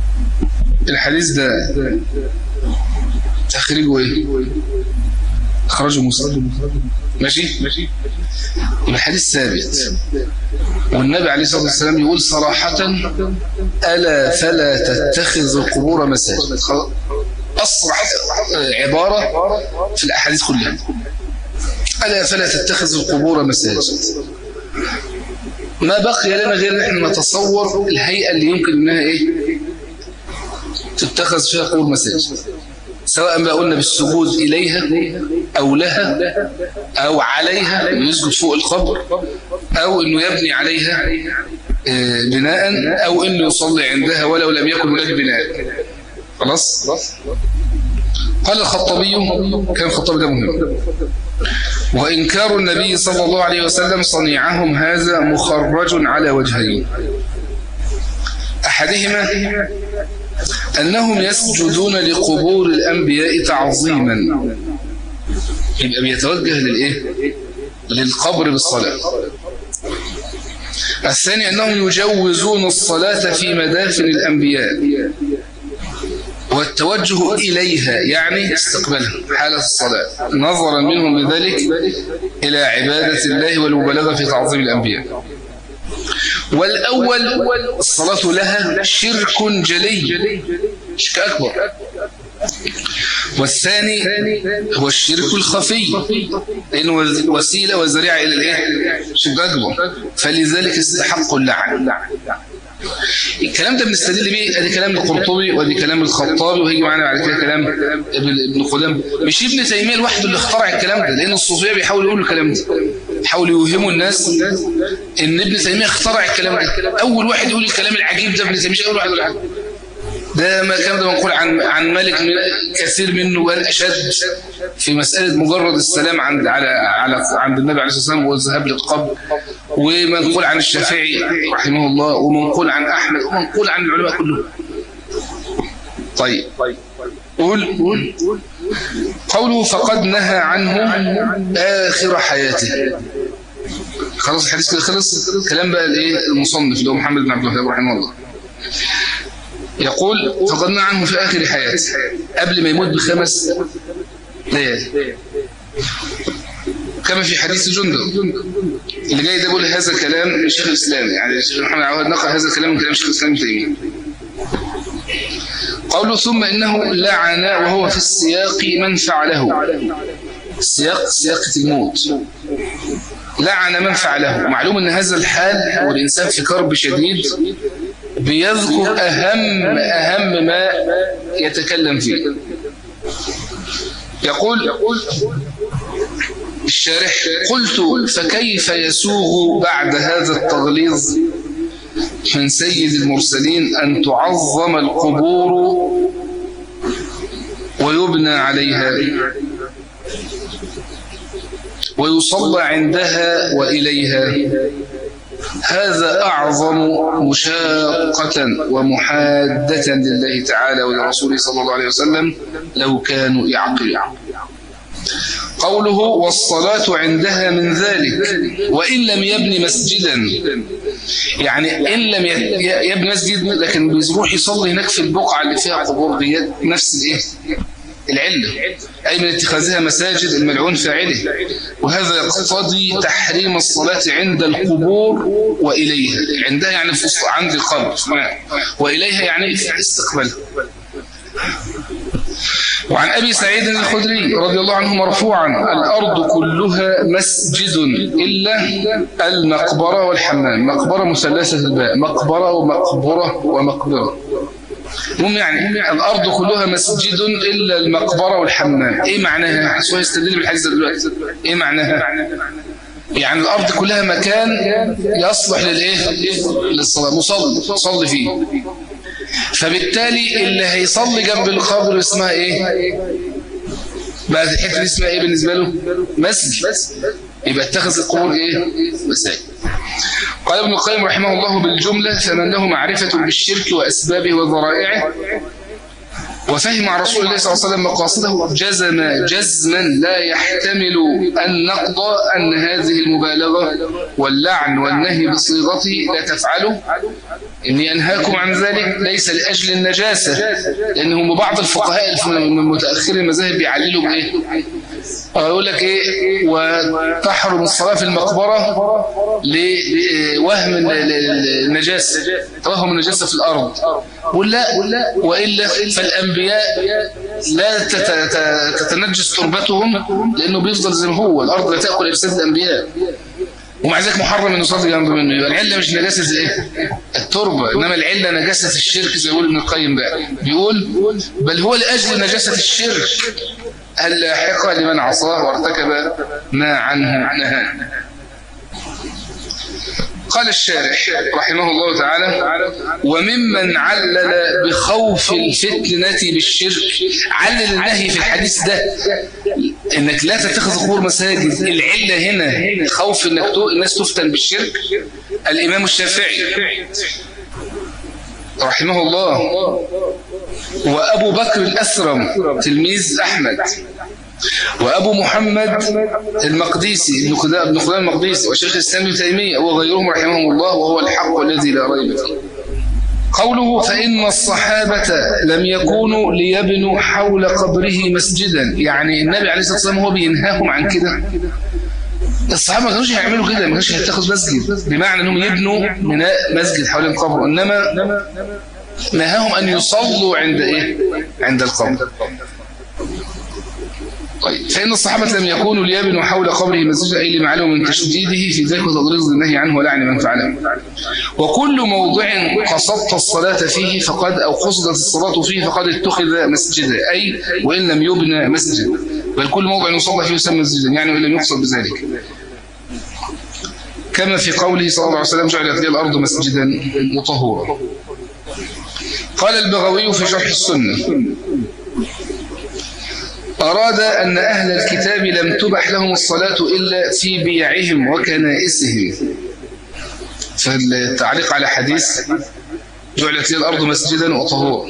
الحديث ده تخريجه ايه أخرجه مسلم ماشي ماشي الحديث ثابت والنبي عليه الصلاة والسلام يقول صراحة ألا فلا تتخذ القبور مساجد أصرح عبارة في الأحاديث كلها ألا فلا تتخذ القبور مساجد ما بقي لنا غير ان نتصور الهيئة اللي يمكن انها ايه تتخذ فيها قبور مساجد سواء بقى قلنا بالسجود إليها أو لها أو عليها يسجد فوق القبر أو أنه يبني عليها بناء أو أنه يصلي عندها ولو لم يكن هناك بناء خلاص قال الخطابي كان الخطابي ده مهم وإنكار النبي صلى الله عليه وسلم صنيعهم هذا مخرج على وجهين أحدهما أنهم يسجدون لقبور الأنبياء تعظيما يبقى بيتوجه للإيه؟ للقبر بالصلاة الثاني أنهم يجوزون الصلاة في مدافن الأنبياء والتوجه إليها يعني استقبالها حالة الصلاة نظرا منهم بذلك إلى عبادة الله والمبالغة في تعظيم الأنبياء والأول الصلاة لها شرك جلي شرك أكبر والثاني هو الشرك الخفي لأنه وسيلة وذريعة إلى الإيه؟ شرك أكبر فلذلك استحق اللعن الكلام ده بنستدل بيه ادي كلام القرطبي وادي كلام الخطابي وهيجي معانا بعد كده كلام ابن قدام مش ابن تيميه لوحده اللي اخترع الكلام ده لان الصوفيه بيحاولوا يقولوا الكلام ده بيحاولوا يوهموا الناس ان ابن تيميه اخترع الكلام ده اول واحد يقول الكلام العجيب ده ابن تيميه اول واحد يقول حاجه ده ما كان ده منقول عن عن مالك من كثير منه والاشد في مساله مجرد السلام عند على على عند النبي عليه الصلاه والسلام والذهاب للقبر ومنقول عن الشافعي رحمه الله ومنقول عن احمد ومنقول عن العلماء كلهم طيب قول قول قوله فقد نهى عنه آخر حياته خلاص الحديث كده خلص كلام بقى الايه المصنف اللي هو محمد بن عبد الوهاب رحمه الله يقول فقد نهى عنه في آخر حياته قبل ما يموت بخمس ليالي كما في حديث جندب اللي جاي ده بيقول هذا كلام الشيخ الإسلام يعني الشيخ محمد عواد نقل هذا الكلام من كلام الشيخ الإسلام تيمية قوله ثم إنه لعن وهو في السياق من فعله السياق سياقة الموت لعن من فعله معلوم أن هذا الحال والإنسان في كرب شديد بيذكر أهم أهم ما يتكلم فيه يقول الشارح قلت فكيف يسوغ بعد هذا التغليظ من سيد المرسلين أن تعظم القبور ويبنى عليها ويصلى عندها وإليها هذا أعظم مشاقة ومحادة لله تعالى ولرسوله صلى الله عليه وسلم لو كانوا يعقلون قوله والصلاة عندها من ذلك وإن لم يبني مسجدا يعني إن لم يبني مسجد لكن بيروح يصلي هناك في البقعة اللي فيها قبور ديت نفس الايه العلة أي من اتخاذها مساجد الملعون فاعله وهذا يقتضي تحريم الصلاة عند القبور وإليها عندها يعني في عند القبر وإليها يعني في استقبالها وعن أبي سعيد الخدري رضي الله عنه مرفوعا الأرض كلها مسجد إلا المقبرة والحمام مقبرة مثلثة الباء مقبرة ومقبرة ومقبرة المهم يعني الأرض كلها مسجد إلا المقبرة والحمام إيه معناها؟ سوى يستدل بالحديث دلوقتي إيه معناها؟ يعني الأرض كلها مكان يصلح للإيه؟ للصلاة مصلي صلي فيه فبالتالي اللي هيصلي جنب القبر اسمها إيه؟ بقى الحته دي اسمها إيه بالنسبة له؟ مسجد يبقى اتخذ القبور إيه؟ مساجد قال ابن القيم رحمه الله بالجملة فمن له معرفة بالشرك وأسبابه وذرائعه وفهم عن رسول الله صلى الله عليه وسلم مقاصده جزم جزما لا يحتمل النقض أن هذه المبالغة واللعن والنهي بصيغته لا تفعله إني أنهاكم عن ذلك ليس لأجل النجاسة لأنهم بعض الفقهاء من متأخر المذاهب بيعللوا بإيه؟ اه يقول لك ايه وتحرم الصلاة في المقبرة لوهم النجاسة توهم النجاسة في الأرض ولا وإلا فالأنبياء لا تتنجس تربتهم لأنه بيفضل زي ما هو الأرض لا تأكل أجساد الأنبياء ومع ذلك محرم ان يصلي جنب منه يبقى العله مش نجاسه الايه التربه انما العله نجاسه الشرك زي ما يقول ابن القيم بقى بيقول بل هو لاجل نجاسه الشرك اللاحقه لمن عصاه وارتكب ما عنه نهى قال الشارح رحمه الله تعالى وممن علل بخوف الفتنة بالشرك علل النهي في الحديث ده انك لا تتخذ قبور مساجد العلة هنا خوف انك الناس تفتن بالشرك الامام الشافعي رحمه الله وابو بكر الاسرم تلميذ احمد وأبو محمد المقديسي ابن خدام المقديسي وشيخ الإسلام ابن تيمية وغيرهم رحمهم الله وهو الحق الذي لا ريب فيه قوله فإن الصحابة لم يكونوا ليبنوا حول قبره مسجدا يعني النبي عليه الصلاة والسلام هو بينهاهم عن كده الصحابة ما كانوش هيعملوا كده ما كانوش هيتخذ مسجد بمعنى انهم يبنوا بناء مسجد حوالين قبره انما نهاهم ان يصلوا عند ايه عند القبر طيب فإن الصحابة لم يكونوا ليبنوا حول قبره مسجدا أي لما من تشديده في ذلك وتغليظ النهي عنه ولعن من فعله وكل موضع قصدت الصلاة فيه فقد أو قصدت الصلاة فيه فقد اتخذ مسجدا أي وإن لم يبنى مسجدا بل كل موضع يصلى فيه يسمى مسجدا يعني وإن لم يقصد بذلك كما في قوله صلى الله عليه وسلم جعلت لي الأرض مسجدا وطهورا قال البغوي في شرح السنة أراد أن أهل الكتاب لم تبح لهم الصلاة إلا في بيعهم وكنائسهم فالتعليق على حديث جعلت لي الأرض مسجدا وطهورا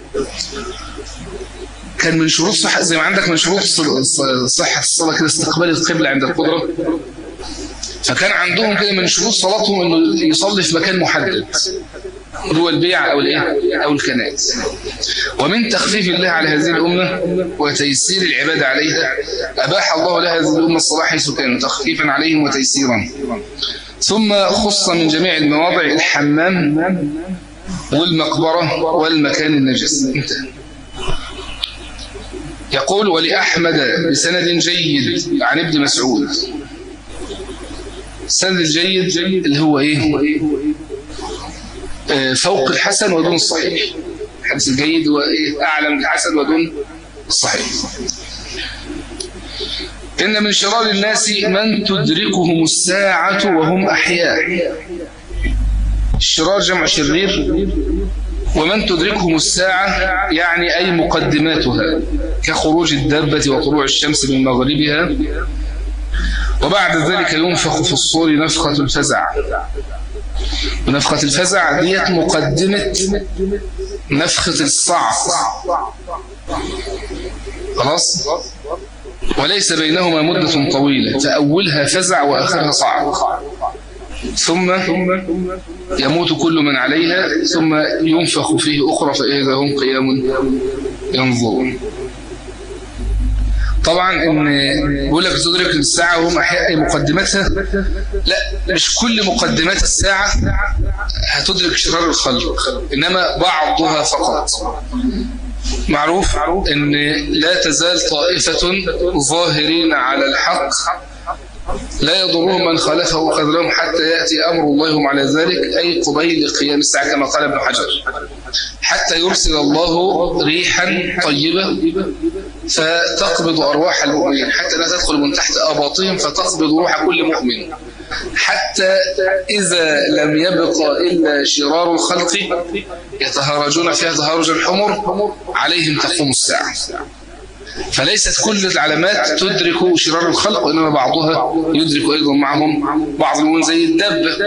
كان من شروط صحة زي ما عندك من شروط صحة الصلاة كده استقبال القبلة عند القدرة فكان عندهم كده من شروط صلاتهم انه يصلي في مكان محدد هو البيع أو الإيه أو الكنائس ومن تخفيف الله على هذه الأمة وتيسير العبادة عليها أباح الله لها هذه الأمة الصلاة حيث كان تخفيفا عليهم وتيسيرا ثم خص من جميع المواضع الحمام والمقبرة والمكان النجس انتهى يقول ولأحمد بسند جيد عن ابن مسعود السند الجيد اللي هو ايه آه، فوق الحسن ودون الصحيح الحديث الجيد هو ايه اعلى من الحسن ودون الصحيح إن من شرار الناس من تدركهم الساعة وهم أحياء الشرار جمع شرير ومن تدركهم الساعة يعني أي مقدماتها كخروج الدابة وطلوع الشمس من مغربها وبعد ذلك ينفخ في الصور نفخة الفزع ونفخة الفزع ديت مقدمة نفخة الصعق خلاص وليس بينهما مدة طويلة فأولها فزع وآخرها صعق ثم يموت كل من عليها ثم ينفخ فيه أخرى فإذا هم قيام ينظرون طبعا ان بيقول لك تدرك الساعه وهم احياء مقدماتها لا مش كل مقدمات الساعه هتدرك شرار الخلق انما بعضها فقط معروف ان لا تزال طائفه ظاهرين على الحق لا يضرهم من خالفه وخذلهم حتى يأتي أمر الله هم على ذلك أي قبيل قيام الساعة كما قال ابن حجر حتى يرسل الله ريحا طيبة فتقبض أرواح المؤمنين حتى لا تدخل من تحت أباطهم فتقبض روح كل مؤمن حتى إذا لم يبق إلا شرار الخلق يتهارجون فيها تهارج الحمر عليهم تقوم الساعة فليست كل العلامات تدرك شرار الخلق وإنما بعضها يدرك أيضا معهم بعض المؤمن زي الدابة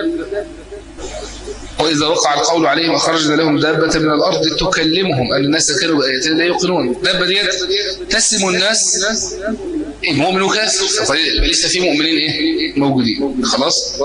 وإذا وقع القول عليهم أخرجنا لهم دابة من الأرض تكلمهم أن الناس كانوا بآياتنا لا يوقنون الدابة دي تسم الناس مؤمن وكافر طيب لسه في مؤمنين إيه موجودين خلاص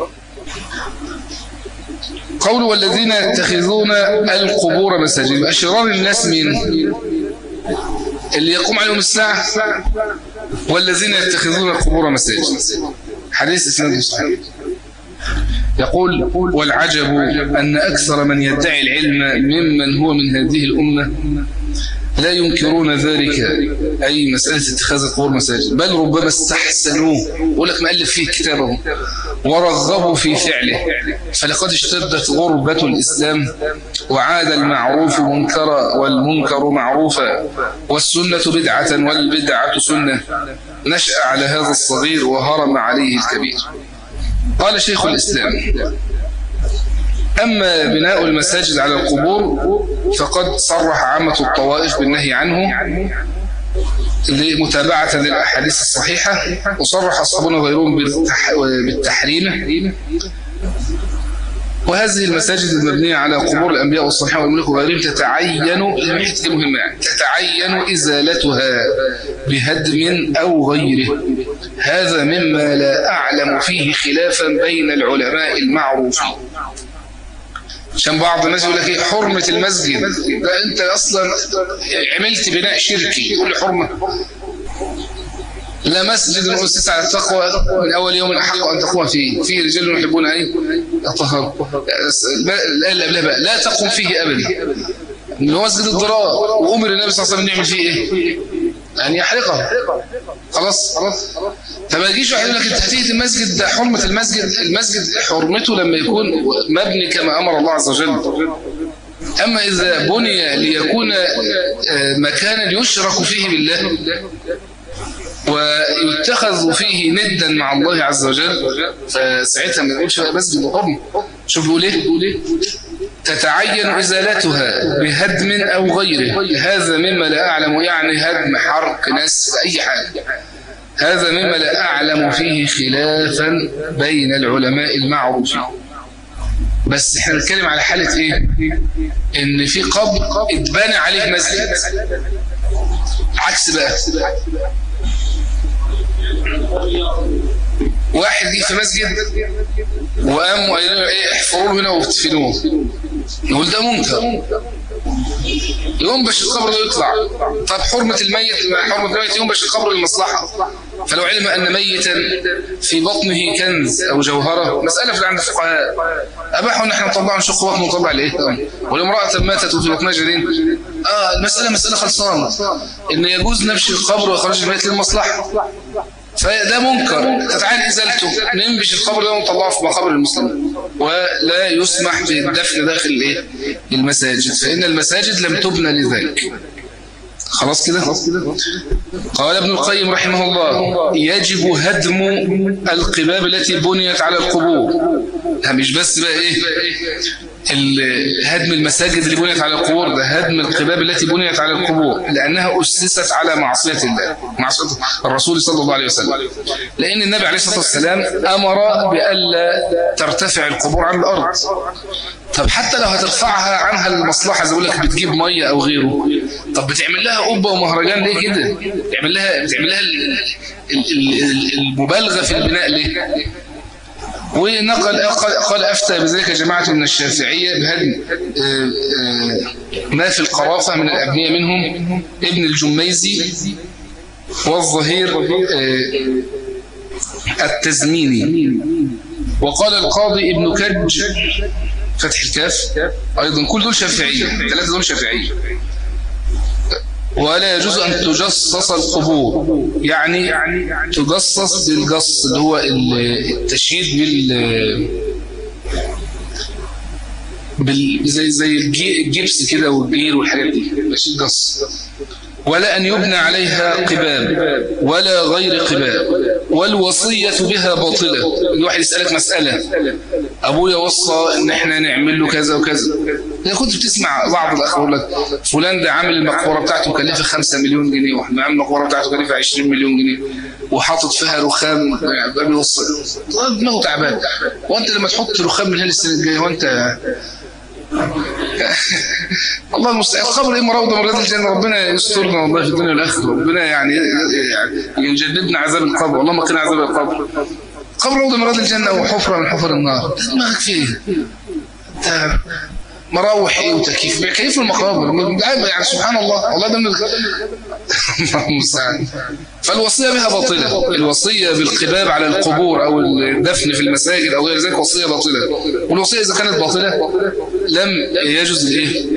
قول والذين يتخذون القبور مساجد أشرار الناس مين اللي يقوم عليهم الساعة والذين يتخذون القبور مساجد حديث اسناد صحيح يقول والعجب أن أكثر من يدعي العلم ممن هو من هذه الأمة لا ينكرون ذلك أي مسألة اتخاذ القبور مساجد بل ربما استحسنوه يقول لك مؤلف فيه كتابه ورغبوا في فعله فلقد اشتدت غربة الإسلام وعاد المعروف منكرا والمنكر معروفا والسنة بدعة والبدعة سنة نشأ على هذا الصغير وهرم عليه الكبير قال شيخ الإسلام أما بناء المساجد على القبور فقد صرح عامة الطوائف بالنهي عنه لمتابعة للأحاديث الصحيحة وصرح أصحابنا غيرهم بالتحريم وهذه المساجد المبنية على قبور الأنبياء والصالحين والملك وغيرهم تتعين الحته مهمة يعني تتعين إزالتها بهدم أو غيره هذا مما لا أعلم فيه خلافا بين العلماء المعروفين عشان بعض الناس يقول لك ايه حرمة المسجد ده انت اصلا عملت بناء شركي يقول لي حرمة لا مسجد أسس على التقوى من أول يوم أحق أن تقوم فيه فيه رجال يحبون أي الطهارة لا لا لا لا تقوم فيه أبدا من هو مسجد الضرار وأمر النبي صلى الله عليه وسلم يعمل فيه إيه يعني يحرقه خلاص خلاص فما يجيش واحد يقول لك انت هتيجي المسجد ده حرمة المسجد المسجد حرمته لما يكون مبني كما أمر الله عز وجل أما إذا بني ليكون مكانا يشرك فيه بالله ويتخذ فيه ندا مع الله عز وجل فساعتها ما نقولش بقى مسجد الحرم شوف بيقول ايه تتعين إزالتها بهدم أو غيره هذا مما لا أعلم يعني هدم حرق ناس أي حاجة هذا مما لا أعلم فيه خلافا بين العلماء المعروفين بس احنا نتكلم على حالة ايه ان في قبر اتبنى عليه مسجد عكس بقى واحد جه في مسجد وقام وقال له ايه احفروا له هنا وتدفنوه يقول ده منكر يقوم باش القبر ده يطلع طب حرمة الميت حرمة الميت يقوم باش القبر للمصلحة فلو علم أن ميتا في بطنه كنز أو جوهرة مسألة في عند الفقهاء أباحوا أن احنا نطلع نشق بطن ونطلع الإيه والامرأة ماتت وفي بطنها جنين آه المسألة مسألة خلصانة إن يجوز نبش القبر وإخراج الميت للمصلحة فده منكر تتعين إزالته ننبش القبر ده ونطلعه في مقابر المسلمين ولا يسمح بالدفن داخل الايه المساجد فإن المساجد لم تبنى لذلك خلاص كده قال ابن القيم رحمه الله يجب هدم القباب التي بنيت على القبور مش بس بقى ايه هدم المساجد اللي بنيت على القبور ده هدم القباب التي بنيت على القبور لأنها أسست على معصية الله معصية الرسول صلى الله عليه وسلم لأن النبي عليه الصلاة والسلام أمر بألا ترتفع القبور عن الأرض طب حتى لو هترفعها عنها المصلحة زي لك بتجيب مية أو غيره طب بتعمل لها قبة ومهرجان ليه كده بتعمل لها بتعمل لها المبالغة في البناء ليه ونقل قال أفتى بذلك جماعة من الشافعية بهدم ما في القرافة من الأبنية منهم ابن الجميزي والظهير التزميني وقال القاضي ابن كج فتح الكاف أيضا كل دول شافعية ثلاثة دول شافعية ولا يجوز أن تجصص القبور يعني تجصص بالجص اللي هو التشييد بال بال زي زي الجبس كده والجير والحاجات دي ماشي جص ولا أن يبنى عليها قباب ولا غير قباب والوصية بها باطلة الواحد يسألك مسألة أبويا وصى إن إحنا نعمل له كذا وكذا إذا كنت بتسمع بعض الأخ يقول لك فلان ده عامل المقبرة بتاعته مكلفة 5 مليون جنيه وإحنا عامل المقبرة بتاعته مكلفة 20 مليون جنيه وحاطط فيها رخام بيوصل دماغه تعبان وأنت لما تحط رخام من هنا السنة الجاية وأنت الله المستعان القبر إما روضة من رياض الجنة ربنا يسترنا والله في الدنيا والآخرة ربنا يعني يعني يجنبنا عذاب القبر اللهم قنا عذاب القبر قبر روضة من رياض الجنة وحفرة من حفر النار دماغك فيه مراوح ايه وتكييف كيف المقابر يعني سبحان الله والله ده من الله المستعان فالوصية بها باطلة الوصية بالقباب على القبور أو الدفن في المساجد أو غير ذلك وصية باطلة والوصية إذا كانت باطلة لم يجوز الإيه؟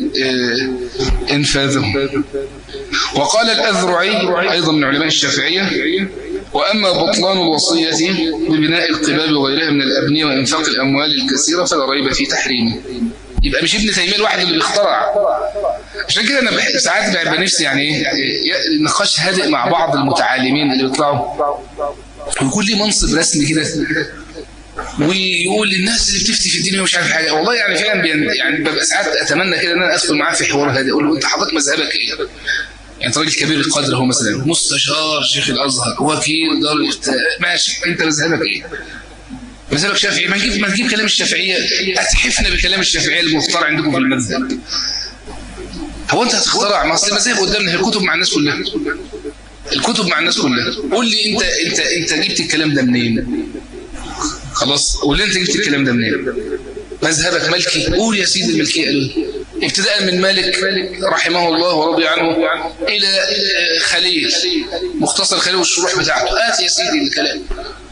إنفاذه وقال الأذرعي أيضا من علماء الشافعية وأما بطلان الوصية ببناء القباب وغيرها من الأبنية وإنفاق الأموال الكثيرة فلا ريب في تحريمه يبقى مش ابن تيمية الواحد اللي بيخترع عشان كده انا ساعات بيبقى نفسي يعني ايه نقاش هادئ مع بعض المتعالمين اللي بيطلعوا ويكون لي منصب رسمي كده ويقول للناس اللي بتفتي في الدين مش عارف حاجه والله يعني فعلا يعني ببقى ساعات اتمنى كده ان انا ادخل معاه في حوار هادئ اقول له انت حضرتك مذهبك ايه؟ يعني انت راجل كبير القدر هو مثلا مستشار شيخ الازهر وكيل دار الافتاء ماشي انت مذهبك ايه؟ مذهبك شافعي ما تجيب ما تجيب كلام الشافعيه اتحفنا بكلام الشافعيه المختار عندكم في المذهب هو انت هتخترع ما اصل المذاهب قدامنا هي الكتب مع الناس كلها الكتب مع الناس كلها قول لي انت انت انت جبت الكلام ده منين خلاص قول لي انت جبت الكلام ده منين مذهبك مالكي قول يا سيدي الملكيه قالوا ابتداء من مالك رحمه الله ورضي عنه الى خليل مختصر خليل والشروح بتاعته هات يا سيدي الكلام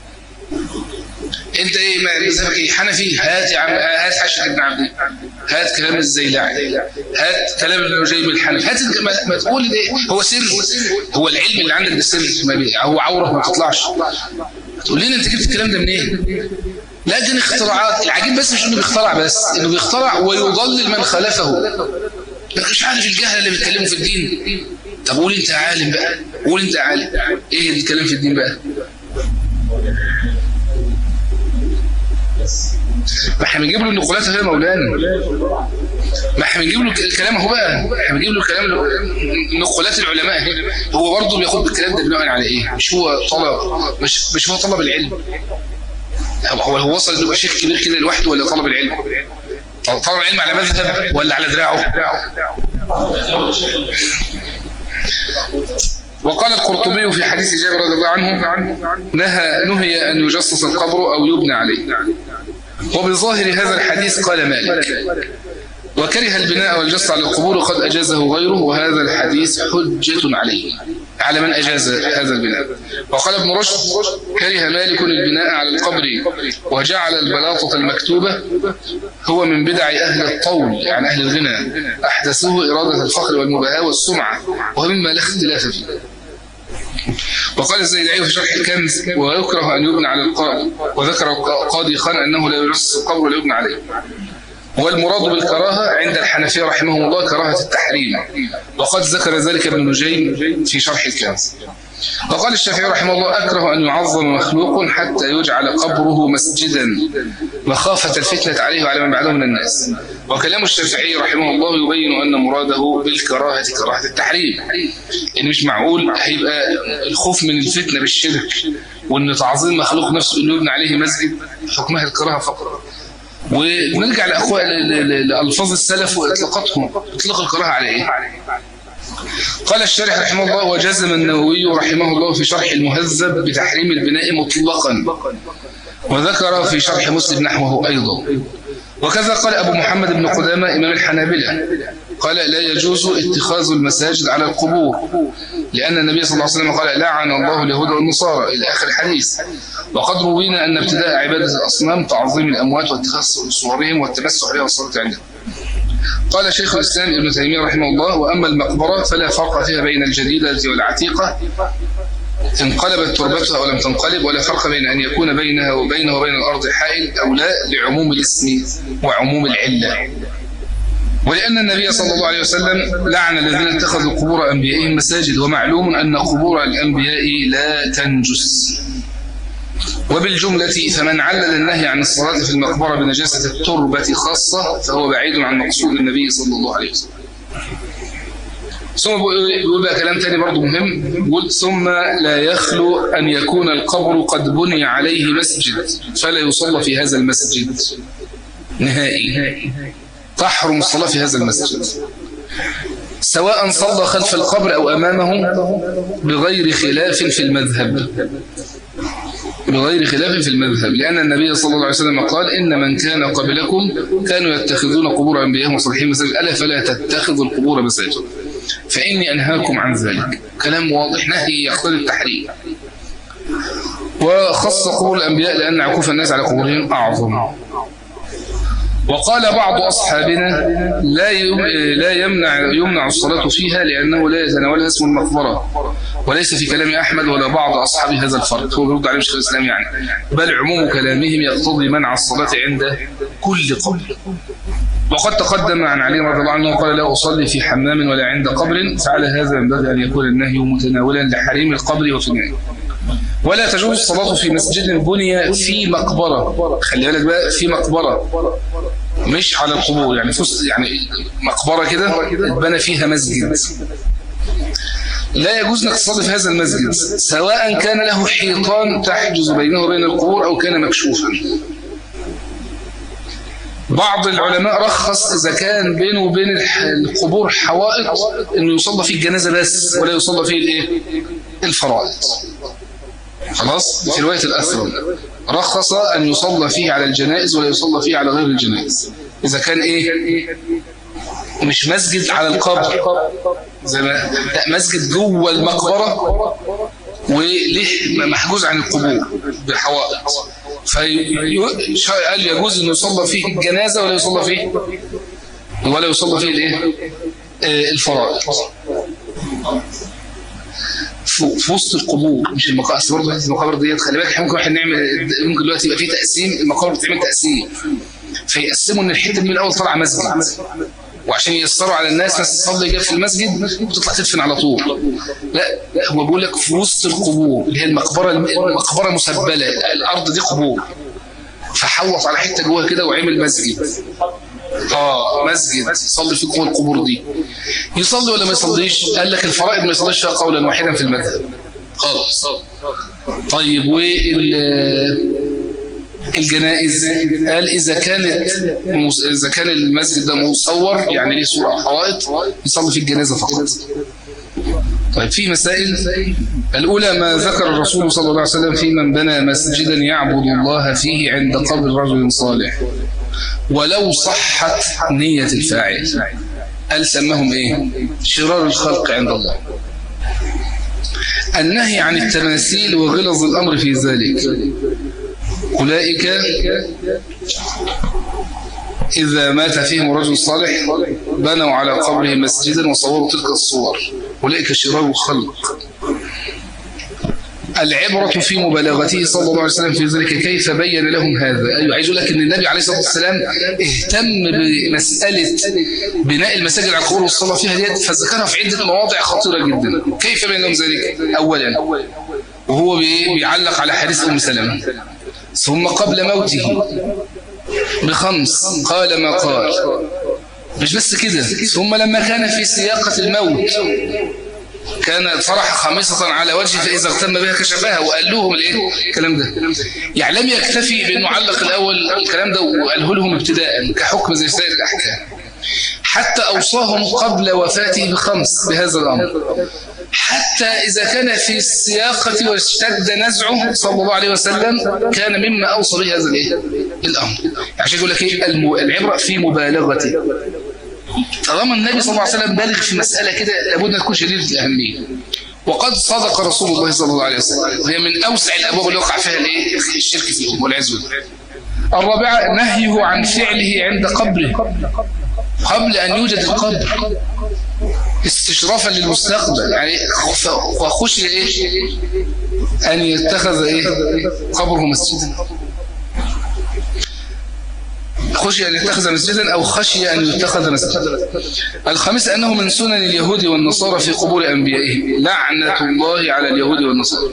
انت ايه مذهبك ايه حنفي هات يا عم هات حاشيه ابن عبد هات كلام الزيلعي هات كلام ابن جيب الحنفي هات ما تقول ايه هو سر هو العلم اللي عندك ده سر هو عوره ما تطلعش تقول لنا انت جبت الكلام ده منين لكن اختراعات العجيب بس مش انه بيخترع بس انه بيخترع ويضلل من خلفه لكن مش عارف الجهل اللي بيتكلموا في الدين طب قول انت عالم بقى قول انت عالم ايه الكلام في الدين بقى ما احنا بنجيب له النقولات يا مولانا ما احنا بنجيب له الكلام اهو بقى احنا بنجيب له كلام نقولات العلماء هو برضه بياخد بالكلام ده بناء على ايه مش هو طلب مش مش هو طلب العلم هو هو وصل انه يبقى شيخ كبير كده لوحده ولا طلب العلم طلب العلم على مذهب ولا على دراعه وقال القرطبي في حديث جابر رضي الله عنه نهى نهي أن يجصص القبر أو يبنى عليه وبظاهر هذا الحديث قال مالك وكره البناء والجص على القبور وقد أجازه غيره وهذا الحديث حجة عليه على من أجاز هذا البناء وقال ابن رشد كره مالك البناء على القبر وجعل البلاطة المكتوبة هو من بدع أهل الطول يعني أهل الغنى أحدثوه إرادة الفخر والمباهاة والسمعة وهو مما لا اختلاف فيه وقال الزيدعي في شرح الكنز ويكره أن يبنى على القبر وذكر قاضي خان أنه لا يرص القبر ولا يبنى عليه والمراد بالكراهة عند الحنفية رحمهم الله كراهة التحريم وقد ذكر ذلك ابن نجيم في شرح الكنز وقال الشافعي رحمه الله أكره أن يعظم مخلوق حتى يجعل قبره مسجدا مخافة الفتنة عليه وعلى من بعده من الناس وكلام الشافعي رحمه الله يبين أن مراده بالكراهة كراهة التحريم إن مش معقول هيبقى الخوف من الفتنة بالشرك وأن تعظيم مخلوق نفسه أنه يبنى عليه مسجد حكمها الكراهة فقط ونرجع لأخوة لألفاظ السلف وإطلاقاتهم إطلاق الكراهة على إيه قال الشارح رحمه الله وجزم النووي رحمه الله في شرح المهذب بتحريم البناء مطلقا وذكر في شرح مسلم نحوه أيضا وكذا قال أبو محمد بن قدامة إمام الحنابلة قال لا يجوز اتخاذ المساجد على القبور لأن النبي صلى الله عليه وسلم قال لعن الله اليهود والنصارى إلى آخر الحديث وقد روينا أن ابتداء عبادة الأصنام تعظيم الأموات واتخاذ صورهم والتمسح بها والصلاة عندهم قال شيخ الإسلام ابن تيمية رحمه الله وأما المقبرة فلا فرق فيها بين الجديدة والعتيقة انقلبت تربتها أو لم تنقلب ولا فرق بين أن يكون بينها وبينه وبين الأرض حائل أو لا لعموم الاسم وعموم العلة ولأن النبي صلى الله عليه وسلم لعن الذين اتخذوا قبور أنبيائهم مساجد ومعلوم أن قبور الأنبياء لا تنجس وبالجملة فمن علل النهي عن الصلاة في المقبرة بنجاسة التربة خاصة فهو بعيد عن مقصود النبي صلى الله عليه وسلم ثم بيقول بقى كلام تاني برضه مهم بيقول ثم لا يخلو أن يكون القبر قد بني عليه مسجد فلا يصلى في هذا المسجد نهائي تحرم الصلاة في هذا المسجد سواء صلى خلف القبر أو أمامه بغير خلاف في المذهب بغير خلاف في المذهب لأن النبي صلى الله عليه وسلم قال إن من كان قبلكم كانوا يتخذون قبور أنبيائهم وصالحين مساجد ألا فلا تتخذوا القبور مساجد فإني أنهاكم عن ذلك كلام واضح نهي يقتضي التحريم وخص قبور الأنبياء لأن عكوف الناس على قبورهم أعظم وقال بعض أصحابنا لا لا يمنع يمنع الصلاة فيها لأنه لا يتناولها اسم المقبرة وليس في كلام أحمد ولا بعض أصحاب هذا الفرق هو بيرد عليه شيخ الإسلام يعني بل عموم كلامهم يقتضي منع الصلاة عند كل قبر وقد تقدم عن علي رضي الله عنه قال لا أصلي في حمام ولا عند قبر فعلى هذا ينبغي أن يكون النهي متناولا لحريم القبر وفي النهي ولا تجوز الصلاة في مسجد بني في مقبرة خلي بالك بقى في مقبرة مش على القبور يعني فست يعني مقبرة كده اتبنى فيها مسجد لا يجوز انك تصلي في هذا المسجد سواء كان له حيطان تحجز بينه وبين القبور او كان مكشوفا بعض العلماء رخص إذا كان بينه وبين القبور حوائط إنه يصلى فيه الجنازة بس ولا يصلى فيه الإيه؟ الفرائض خلاص في رواية الأثرم رخص أن يصلى فيه على الجنائز ولا يصلى فيه على غير الجنائز إذا كان إيه مش مسجد على القبر زي ما لا مسجد جوه المقبرة وليه محجوز عن القبور بحوائط فقال يجوز أن يصلى فيه الجنازة ولا يصلى فيه ولا يصلى فيه الايه الفرائض في وسط القبور مش المقابر اصل برضه المقابر ديت خلي بالك ممكن احنا نعمل ممكن دلوقتي يبقى في تقسيم المقابر بتعمل تقسيم فيقسموا ان الحته من الاول طالعه مسجد وعشان ييسروا على الناس ناس تصلي جايه في المسجد وتطلع تدفن على طول لا لا هو بيقول لك في وسط القبور اللي هي المقبره المقبره مسبله الارض دي قبور فحوط على حته جوه كده وعمل مسجد اه مسجد يصلي في جوه القبور دي يصلي ولا ما يصليش قال لك الفرائض ما يصليش فيها قولا واحدا في المذهب خالص طيب وال الجنائز قال إذا كانت إذا كان المسجد ده مصور يعني ليه صورة حوائط يصلي في الجنازة فقط طيب في مسائل الأولى ما ذكر الرسول صلى الله عليه وسلم في من بنى مسجدا يعبد الله فيه عند قبر رجل صالح ولو صحت نية الفاعل قال سمهم ايه شرار الخلق عند الله النهي عن التماثيل وغلظ الأمر في ذلك أولئك إذا مات فيهم رجل صالح بنوا على قبره مسجدا وصوروا تلك الصور أولئك شرار الخلق العبرة في مبالغته صلى الله عليه وسلم في ذلك كيف بين لهم هذا أيوة عايز أقول لك أن النبي عليه الصلاة والسلام اهتم بمسألة بناء المساجد على القبور والصلاة فيها ديت فذكرها في عدة مواضع خطيرة جدا كيف بين لهم ذلك أولا وهو بيعلق على حديث أم سلمة ثم قبل موته بخمس قال ما قال مش بس كده ثم لما كان في سياقة الموت كان طرح خميصة على وجهه فإذا اغتم بها كشفها وقال لهم الايه الكلام ده يعني لم يكتفي بأنه علق الأول الكلام ده وقاله لهم ابتداء كحكم زي سائر الأحكام حتى أوصاهم قبل وفاته بخمس بهذا الأمر حتى إذا كان في السياقة واشتد نزعه صلى الله عليه وسلم كان مما أوصى به هذا الإيه؟ الأمر عشان يقول لك إيه العبرة في مبالغته طالما النبي صلى الله عليه وسلم بالغ في مسألة كده لابد أن تكون شديدة الأهمية وقد صدق رسول الله صلى الله عليه وسلم وهي من أوسع الأبواب اللي وقع فيها الإيه؟ الشرك فيهم والعز بالله الرابعة نهيه عن فعله عند قبره قبل أن يوجد القبر استشرافا للمستقبل يعني وخشي ايه ان يتخذ ايه قبره مسجدا خشي أن يتخذ مسجدا أو خشي أن يتخذ مسجدا الخامس أنه من سنن اليهود والنصارى في قبور أنبيائهم لعنة الله على اليهود والنصارى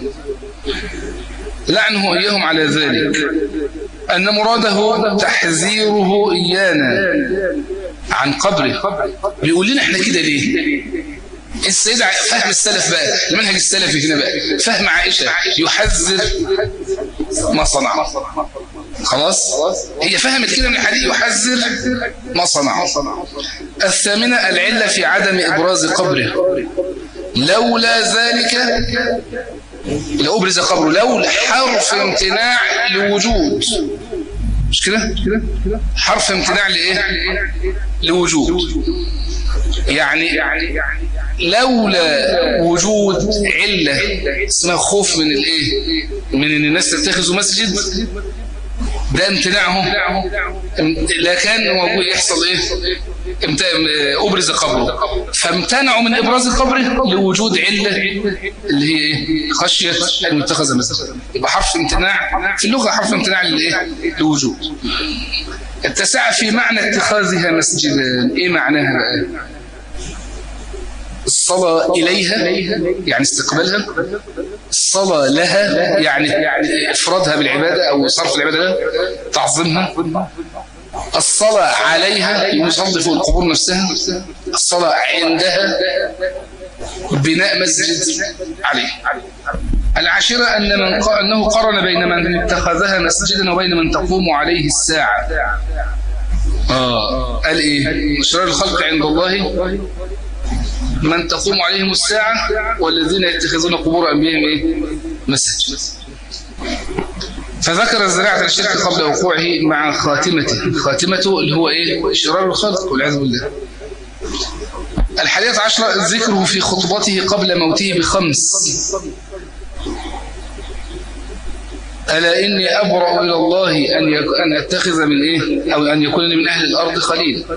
لعنه إياهم على ذلك أن مراده تحذيره إيانا عن قبره بيقول لنا احنا كده ليه السيدة فهم السلف بقى المنهج السلفي هنا بقى فهم عائشة يحذر ما صنع خلاص هي فهمت كده من الحديث يحذر ما صنع الثامنة العلة في عدم إبراز قبره لولا ذلك لأبرز قبره لولا حرف امتناع لوجود مش كده حرف امتناع لايه لوجود يعني لولا وجود علة اسمها خوف من الايه من ان الناس تتخذوا مسجد ده امتناعهم لا كان موجود يحصل ايه ابرز قبره فامتنعوا من ابراز قبره لوجود عله اللي هي ايه خشيه ان يتخذ مسجد يبقى حرف امتناع في اللغه حرف امتناع للايه لوجود اتسع في معنى اتخاذها مسجدا ايه معناها بقى الصلاة إليها يعني استقبالها الصلاة لها يعني إفرادها بالعبادة أو صرف العبادة لها تعظيمها الصلاة عليها يصلي فوق القبور نفسها الصلاة عندها بناء مسجد عليه العاشرة أن من أنه قرن بين من اتخذها مسجدا وبين من تقوم عليه الساعة آه قال إيه شرار الخلق عند الله من تقوم عليهم الساعة والذين يتخذون قبور أنبيائهم إيه؟ مسجد فذكر الزراعة الشرك قبل وقوعه مع خاتمته خاتمته اللي هو إيه؟ شرار الخلق والعياذ بالله الحادية عشرة ذكره في خطبته قبل موته بخمس ألا إني أبرأ إلى الله أن أن أتخذ من إيه أو أن يكون من أهل الأرض خليل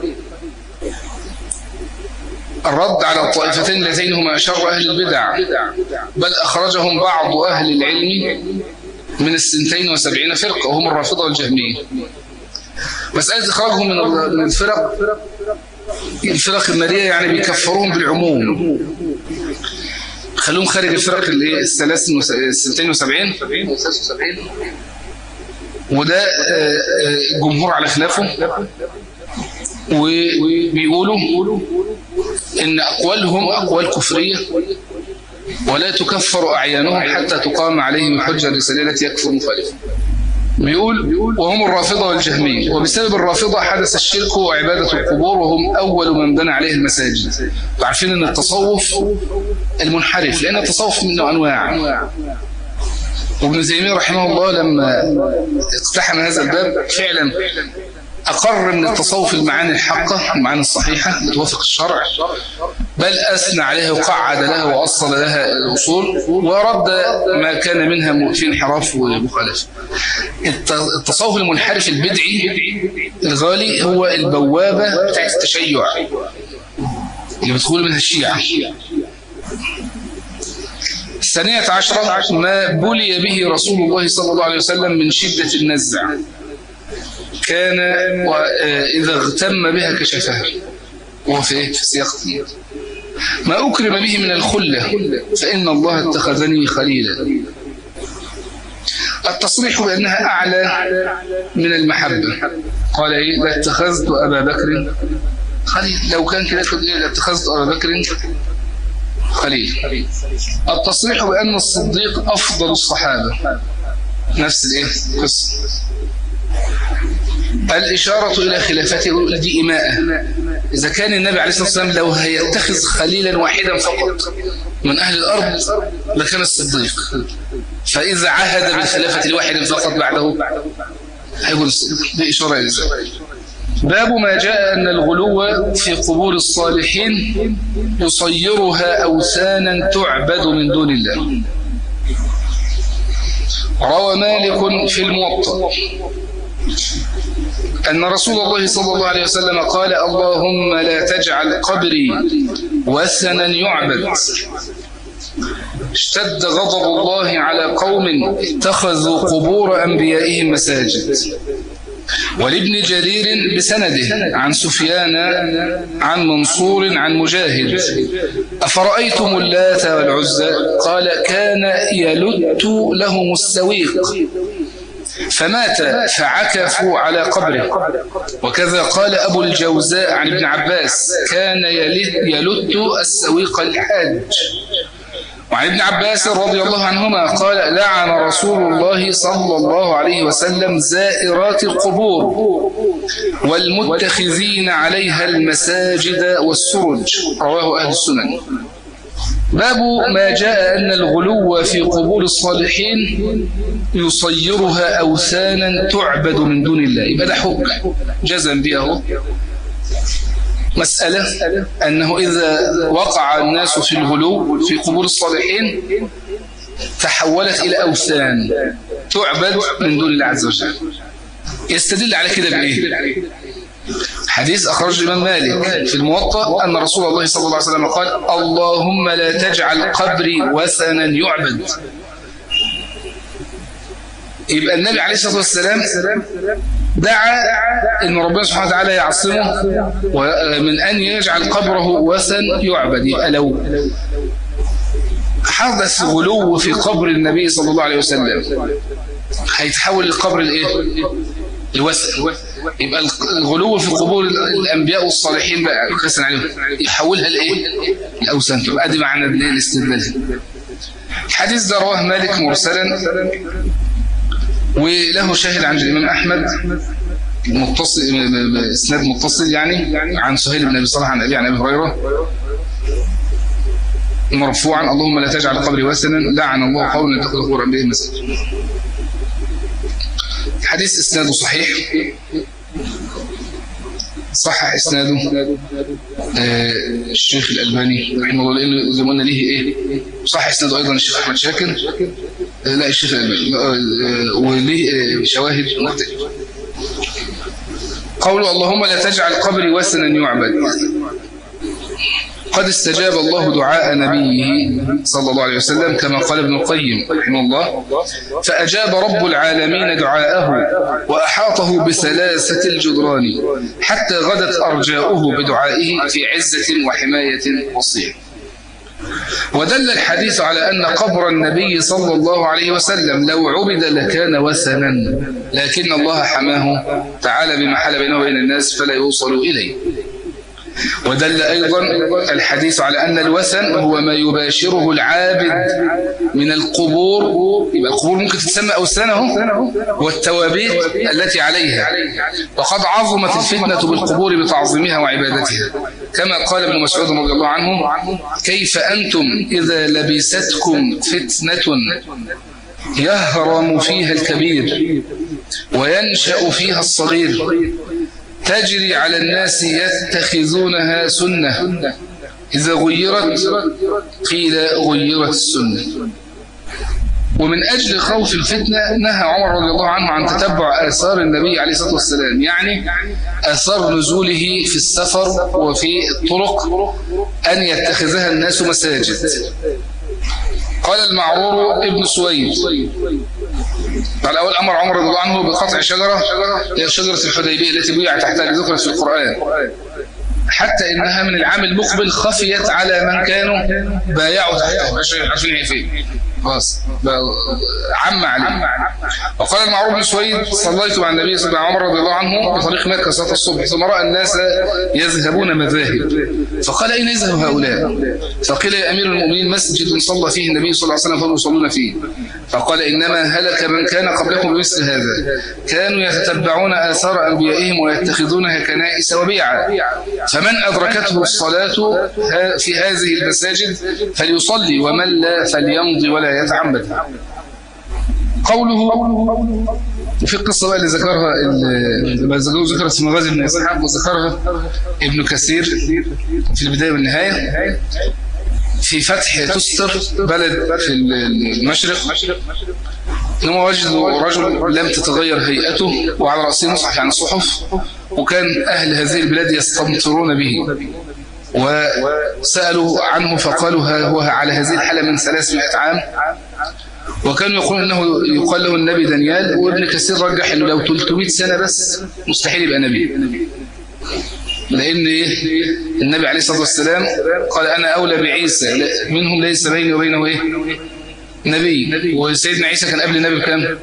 الرد على الطائفتين اللتين هما شر أهل البدع بل أخرجهم بعض أهل العلم من السنتين وسبعين فرقة وهم الرافضة والجهمية مسألة إخراجهم من الفرق الفرق النارية يعني بيكفروهم بالعموم خلوهم خارج الفرق الثلاث السنتين وسبعين وده جمهور على خلافه وبيقولوا إن أقوالهم أقوال كفرية ولا تكفر أعيانهم حتى تقام عليهم الحجة الرسالية التي يكفر مخالفة بيقول وهم الرافضة والجهمية وبسبب الرافضة حدث الشرك وعبادة القبور وهم أول من بنى عليه المساجد وعارفين أن التصوف المنحرف لأن التصوف منه أنواع وابن تيمية رحمه الله لما اقتحم هذا الباب فعلا أقر من التصوف المعاني الحقة المعاني الصحيحة توافق الشرع بل أثنى عليها وقعد لها وأصل لها الأصول ورد ما كان منها في انحراف ومخالفة التصوف المنحرف البدعي الغالي هو البوابة بتاعت التشيع اللي بتقول منها الشيعة الثانية عشرة ما بلي به رسول الله صلى الله عليه وسلم من شدة النزع كان إذا اغتم بها كشفها وهو في في سياق ما أكرم به من الخلة فإن الله اتخذني خليلا التصريح بأنها أعلى من المحبة قال إيه لاتخذت أبا بكر خليل لو كان كده إيه لاتخذت أبا بكر خليل التصريح بأن الصديق أفضل الصحابة نفس الإيه قصة الإشارة إلى خلافته دي إماءة إذا كان النبي عليه الصلاة والسلام لو هيتخذ خليلا واحدا فقط من أهل الأرض لكان الصديق فإذا عهد بالخلافة لواحد فقط بعده هيقول الصديق دي إشارة إلى ذلك باب ما جاء أن الغلو في قبور الصالحين يصيرها أوثانا تعبد من دون الله روى مالك في الموطأ أن رسول الله صلى الله عليه وسلم قال اللهم لا تجعل قبري وثنا يعبد اشتد غضب الله على قوم اتخذوا قبور أنبيائهم مساجد ولابن جرير بسنده عن سفيان عن منصور عن مجاهد أفرأيتم اللات والعزى قال كان يلت لهم السويق فمات فعكفوا على قبره وكذا قال أبو الجوزاء عن ابن عباس كان يلت السويق الحاج وعن ابن عباس رضي الله عنهما قال لعن رسول الله صلى الله عليه وسلم زائرات القبور والمتخذين عليها المساجد والسرج رواه أهل السنن باب ما جاء أن الغلو في قبور الصالحين يصيرها أوثانا تعبد من دون الله يبقى ده حكم جزم به مسألة أنه إذا وقع الناس في الغلو في قبور الصالحين تحولت إلى أوثان تعبد من دون الله عز وجل يستدل على كده بإيه حديث أخرج الإمام مالك في الموطأ أن رسول الله صلى الله عليه وسلم قال اللهم لا تجعل قبري وثنا يعبد يبقى النبي عليه الصلاة والسلام دعا ان ربنا سبحانه وتعالى يعصمه من ان يجعل قبره وثن يعبد يبقى لو حدث غلو في قبر النبي صلى الله عليه وسلم هيتحول القبر الايه الوثن يبقى الغلو في قبور الانبياء والصالحين بقى قسم عليهم يحولها لايه الاوثان تبقى ادي معنى الاستدلال الحديث ده رواه مالك مرسلا وله شاهد عند الإمام أحمد متصل اسناد متصل يعني عن سهيل بن أبي صالح عن أبي عن أبي هريرة مرفوعا اللهم لا تجعل قبري وثنا لعن الله قولا يتخذ قبور أنبياء مسجد حديث اسناده صحيح صحح اسناده آه الشيخ الألباني رحمه الله لأنه زي ما قلنا ليه إيه صح اسناده أيضا الشيخ أحمد شاكر آه لا الشيخ الألباني آه وليه شواهد مختلفة قوله اللهم لا تجعل قبري وثنا يعبد قد استجاب الله دعاء نبيه صلى الله عليه وسلم كما قال ابن القيم رحمه الله فأجاب رب العالمين دعاءه وأحاطه بثلاثة الجدران حتى غدت أرجاؤه بدعائه في عزة وحماية وصية ودل الحديث على أن قبر النبي صلى الله عليه وسلم لو عبد لكان وثنا لكن الله حماه تعالى بما حل بينه وبين الناس فلا يوصل إليه ودل أيضا الحديث على أن الوثن هو ما يباشره العابد من القبور يبقى القبور ممكن تتسمى أوثانه والتوابيت التي عليها وقد عظمت الفتنة بالقبور بتعظيمها وعبادتها كما قال ابن مسعود رضي الله عنه كيف أنتم إذا لبستكم فتنة يهرم فيها الكبير وينشأ فيها الصغير تجري على الناس يتخذونها سنة إذا غيرت قيل غيرت السنة ومن أجل خوف الفتنة نهى عمر رضي الله عنه عن تتبع آثار النبي عليه الصلاة والسلام يعني آثار نزوله في السفر وفي الطرق أن يتخذها الناس مساجد قال المعرور ابن سويد قال أول أمر عمر رضي الله عنه بقطع شجرة هي شجرة الحديبية التي بيع تحتها ذكرت في القرآن حتى إنها من العام المقبل خفيت على من كانوا بايعوا تحتها مش عارفين هي فين خلاص عم عليه وقال المعروف بن سويد صليت مع النبي صلى الله عليه وسلم عمر رضي الله عنه بطريق مكة صلاة الصبح ثم رأى الناس يذهبون مذاهب فقال أين يذهب هؤلاء فقيل يا أمير المؤمنين مسجد صلى فيه النبي صلى الله عليه وسلم فهم يصلون فيه فقال إنما هلك من كان قبلكم بمثل هذا كانوا يتتبعون آثار أنبيائهم ويتخذونها كنائس وبيعا فمن أدركته الصلاة في هذه المساجد فليصلي ومن لا فليمضي ولا يتعمد قوله في القصة بقى اللي ذكرها اللي ذكرت في مغازي بن إسحاق وذكرها ابن كثير في البداية والنهاية في فتح تستر بلد في المشرق هم وجدوا رجل لم تتغير هيئته وعلى رأسه مصحف يعني صحف وكان أهل هذه البلاد يستمطرون به وسألوا عنه فقالوا هو على هذه الحالة من 300 عام وكانوا يقولون أنه يقال له النبي دانيال وابن كثير رجح أنه لو 300 سنة بس مستحيل يبقى نبي لأن إيه؟ النبي عليه الصلاة والسلام قال أنا أولى بعيسى منهم ليس بيني وبينه إيه؟ نبي وسيدنا عيسى كان قبل النبي بكام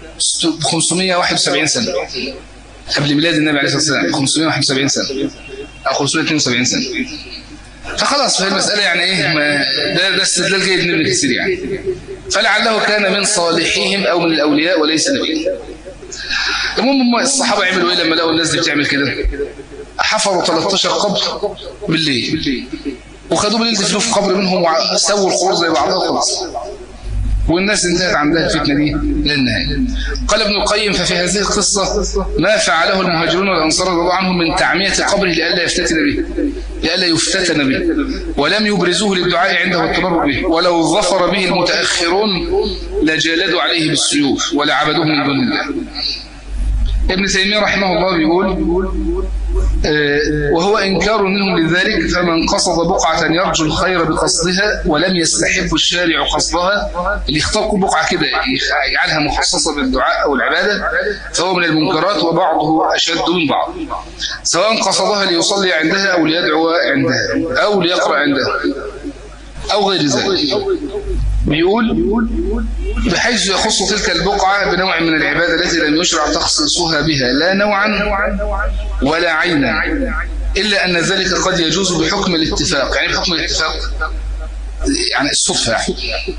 571 سنة قبل ميلاد النبي عليه الصلاة والسلام 571 سنة أو 572 سنة فخلاص فهي المسألة يعني إيه ما ده, ده استدلال جيد من ابن كثير يعني فلعله كان من صالحيهم أو من الأولياء وليس نبي المهم الصحابة عملوا إيه لما لقوا الناس دي بتعمل كده حفروا 13 قبر بالليل وخدوا بالليل دفنوا في قبر منهم وسووا القبور زي بعضها وخلاص والناس انتهت عندها الفتنة دي للنهاية قال ابن القيم ففي هذه القصة ما فعله المهاجرون والأنصار رضي الله عنهم من تعمية قبره لئلا يفتتن به لئلا يفتتن به ولم يبرزوه للدعاء عنده والتبرك به ولو ظفر به المتأخرون لجالدوا عليه بالسيوف ولعبدوه من دون الله ابن تيمية رحمه الله بيقول آه، وهو إنكار منهم لذلك فمن قصد بقعة يرجو الخير بقصدها ولم يستحب الشارع قصدها اللي يختار بقعة كده يجعلها مخصصة بالدعاء أو العبادة فهو من المنكرات وبعضه أشد من بعض سواء قصدها ليصلي عندها أو ليدعو عندها أو ليقرأ عندها أو غير ذلك بيقول بحيث يخص تلك البقعة بنوع من العبادة التي لم يشرع تخصيصها بها لا نوعا ولا عينا إلا أن ذلك قد يجوز بحكم الاتفاق يعني بحكم الاتفاق يعني الصدفة يعني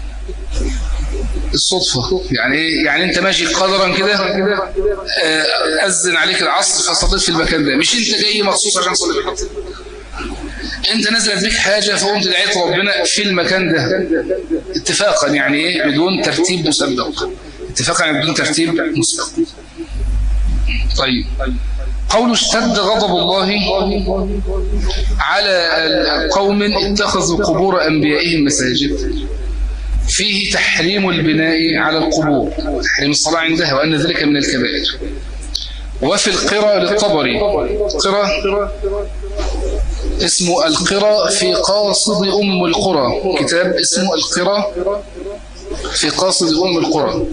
الصدفة يعني ايه يعني انت ماشي قدرا كده آه، أذن عليك العصر فصليت في المكان ده مش انت جاي مخصوص عشان تصلي انت نزلت بيك حاجة فقمت دعيت ربنا في المكان ده اتفاقا يعني ايه بدون ترتيب مسبق اتفاقا يعني بدون ترتيب مسبق طيب قول اشتد غضب الله على قوم اتخذوا قبور أنبيائهم مساجد فيه تحريم البناء على القبور تحريم الصلاة عندها وأن ذلك من الكبائر وفي القرى للطبري قرى اسمه القرى في قاصد أم القرى كتاب اسمه القرى في قاصد أم القرى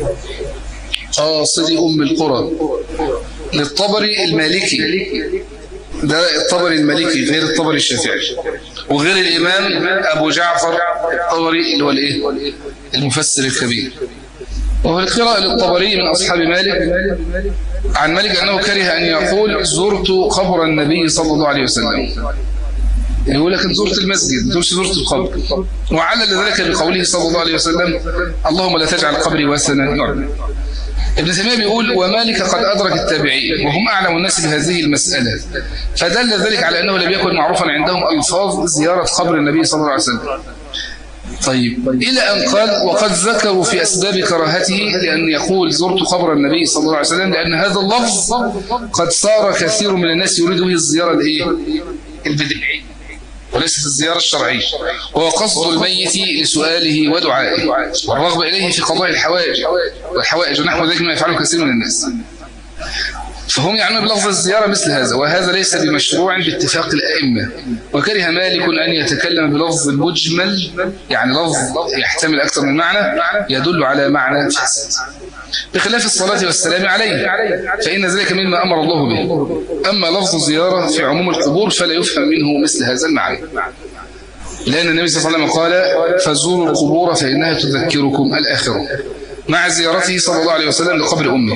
قاصد أم القرى للطبري المالكي ده الطبري المالكي غير الطبري الشافعي وغير الإمام أبو جعفر الطبري اللي هو الإيه المفسر الكبير وهو القراءة للطبري من أصحاب مالك عن مالك أنه كره أن يقول زرت قبر النبي صلى الله عليه وسلم يقول لك زرت المسجد مش زرت القبر وعلل ذلك بقوله صلى الله عليه وسلم اللهم لا تجعل قبري وثنا يعبد ابن تيميه بيقول ومالك قد أدرك التابعين وهم أعلم الناس بهذه المسألة فدل ذلك على أنه لم يكن معروفا عندهم ألفاظ زيارة قبر النبي صلى الله عليه وسلم طيب إلى أن قال وقد ذكروا في أسباب كراهته لأن يقول زرت قبر النبي صلى الله عليه وسلم لأن هذا اللفظ قد صار كثير من الناس يريد به الزيارة الإيه؟ البدعية وليست الزيارة الشرعية وهو قصد الميت لسؤاله ودعائه والرغبة إليه في قضاء الحوائج والحوائج ونحو ذلك ما يفعله كثير من الناس فهم يعنون بلفظ الزيارة مثل هذا وهذا ليس بمشروع باتفاق الأئمة وكره مالك أن يتكلم بلفظ المجمل يعني لفظ يحتمل أكثر من معنى يدل على معنى فاسد بخلاف الصلاة والسلام عليه فإن ذلك مما أمر الله به أما لفظ الزيارة في عموم القبور فلا يفهم منه مثل هذا المعنى لأن النبي صلى الله عليه وسلم قال فزوروا القبور فإنها تذكركم الآخرة مع زيارته صلى الله عليه وسلم لقبر أمه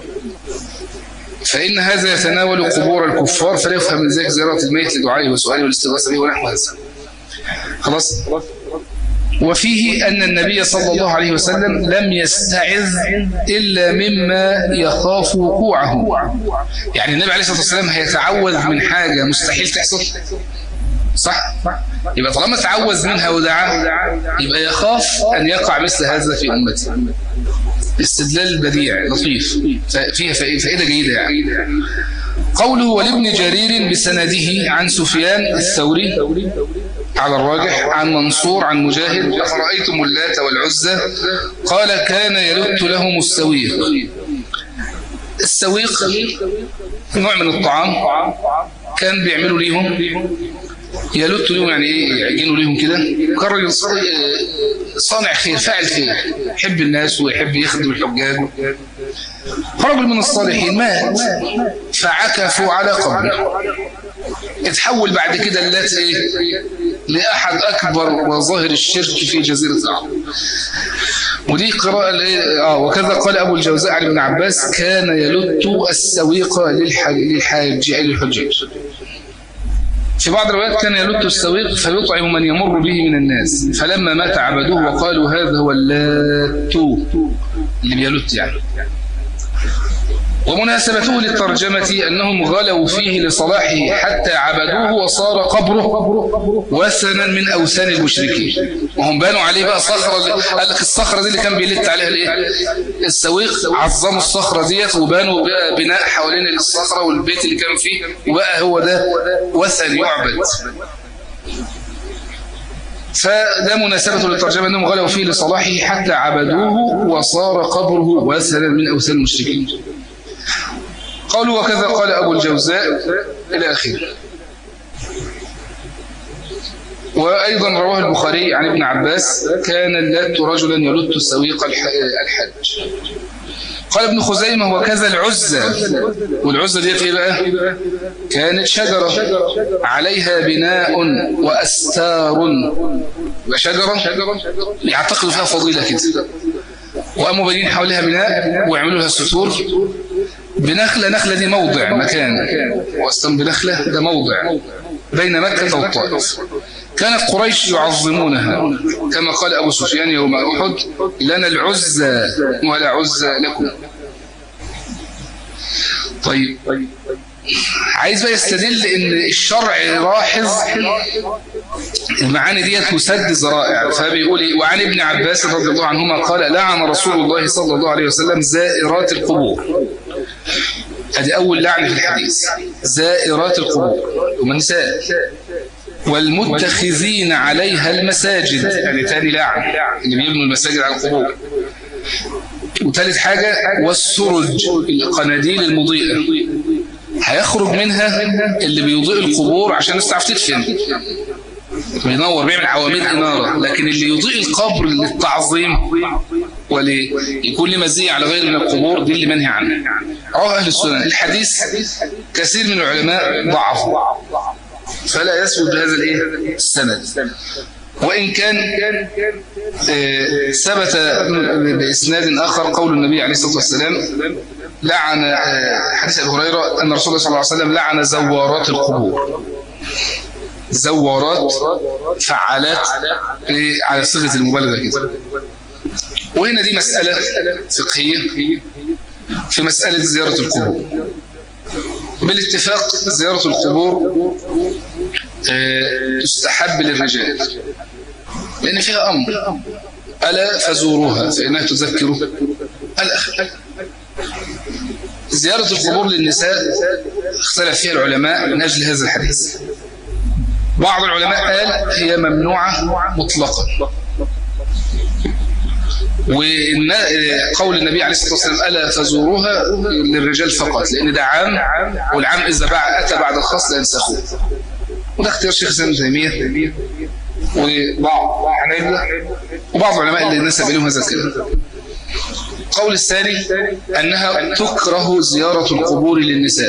فإن هذا يتناول قبور الكفار فلا يفهم من ذلك زيارة الميت لدعائه وسؤاله والاستغاثة به ونحو هذا خلاص وفيه أن النبي صلى الله عليه وسلم لم يستعذ إلا مما يخاف وقوعه يعني النبي عليه الصلاة والسلام هيتعوذ من حاجة مستحيل تحصل صح؟ يبقى طالما تعوذ منها ودعا يبقى يخاف أن يقع مثل هذا في أمته استدلال بديع لطيف فيها فائدة جيدة يعني قوله ولابن جرير بسنده عن سفيان الثوري على الراجح عن منصور عن مجاهد أفرأيتم اللات والعزة قال كان يلت لهم السويق السويق نوع من الطعام كان بيعملوا ليهم يلت لهم يعني ايه يعجنوا ليهم كده كان صانع خير فاعل خير يحب الناس ويحب يخدم الحجاج رجل من الصالحين مات فعكفوا على قبره اتحول بعد كده اللات ايه لأحد أكبر مظاهر الشرك في جزيرة العرب ودي قراءة آه وكذا قال أبو الجوزاء عن ابن عباس كان يلت السويق للحاج أي للحجاج في بعض الروايات كان يلت السويق فيطعم من يمر به من الناس فلما مات عبدوه وقالوا هذا هو اللات اللي بيلت يعني ومناسبته للترجمة أنهم غلوا فيه لصلاحه حتى عبدوه وصار قبره وثنا من أوثان المشركين وهم بانوا عليه بقى صخرة قال لك الصخرة دي اللي كان بيلت عليها الايه السويق عظموا الصخرة ديت وبانوا بقى بناء حوالين الصخرة والبيت اللي كان فيه وبقى هو ده وثن يعبد فده مناسبة للترجمة أنهم غلوا فيه لصلاحه حتى عبدوه وصار قبره وثنا من أوثان المشركين قالوا وكذا قال أبو الجوزاء إلى آخره وأيضا رواه البخاري عن ابن عباس كان اللات رجلا يلت السويق الحج قال ابن خزيمة وكذا العزة والعزة دي ايه بقى كانت شجرة عليها بناء وأستار وشجرة يعتقد فيها فضيلة كده وقاموا بنين حواليها بناء ويعملوا لها ستور بنخلة نخلة دي موضع مكان واستم بنخلة ده موضع بين مكة والطائف كانت قريش يعظمونها كما قال أبو سفيان يوم أحد لنا العزة ولا عزة لكم طيب عايز بقى يستدل ان الشرع لاحظ المعاني ديت مسد ذرائع فبيقول ايه وعن ابن عباس رضي الله عنهما قال لعن رسول الله صلى الله عليه وسلم زائرات القبور هذه اول لعنه في الحديث زائرات القبور هم النساء والمتخذين عليها المساجد يعني تاني لعن اللي بيبنوا المساجد على القبور وثالث حاجة والسرج القناديل المضيئة هيخرج منها اللي بيضيء القبور عشان الناس تعرف تدفن بينور بيعمل عواميد إنارة لكن اللي يضيء القبر للتعظيم وليكون له مزية على غير من القبور دي اللي منهي عنها رواه أهل السنن الحديث كثير من العلماء ضعفوا فلا يثبت بهذا الايه السند وإن كان ثبت بإسناد آخر قول النبي عليه الصلاة والسلام لعن حديث أبي هريرة أن رسول الله صلى الله عليه وسلم لعن زوارات القبور زوارات فعالات على صيغة المبالغة كده وهنا دي مسألة فقهية في مسألة زيارة القبور بالاتفاق زيارة القبور تستحب للرجال لأن فيها أمر ألا فزوروها فإنها تذكر الأخ زيارة القبور للنساء اختلف فيها العلماء من أجل هذا الحديث بعض العلماء قال هي ممنوعة مطلقا وقول النبي عليه الصلاة والسلام ألا فزوروها للرجال فقط لأن ده عام والعام إذا أتى بعد الخاص لا ينسخوه وده اختيار شيخ سلام تيمية وبعض حنابلة وبعض العلماء اللي نسب إليهم هذا الكلام القول الثاني أنها تكره زيارة القبور للنساء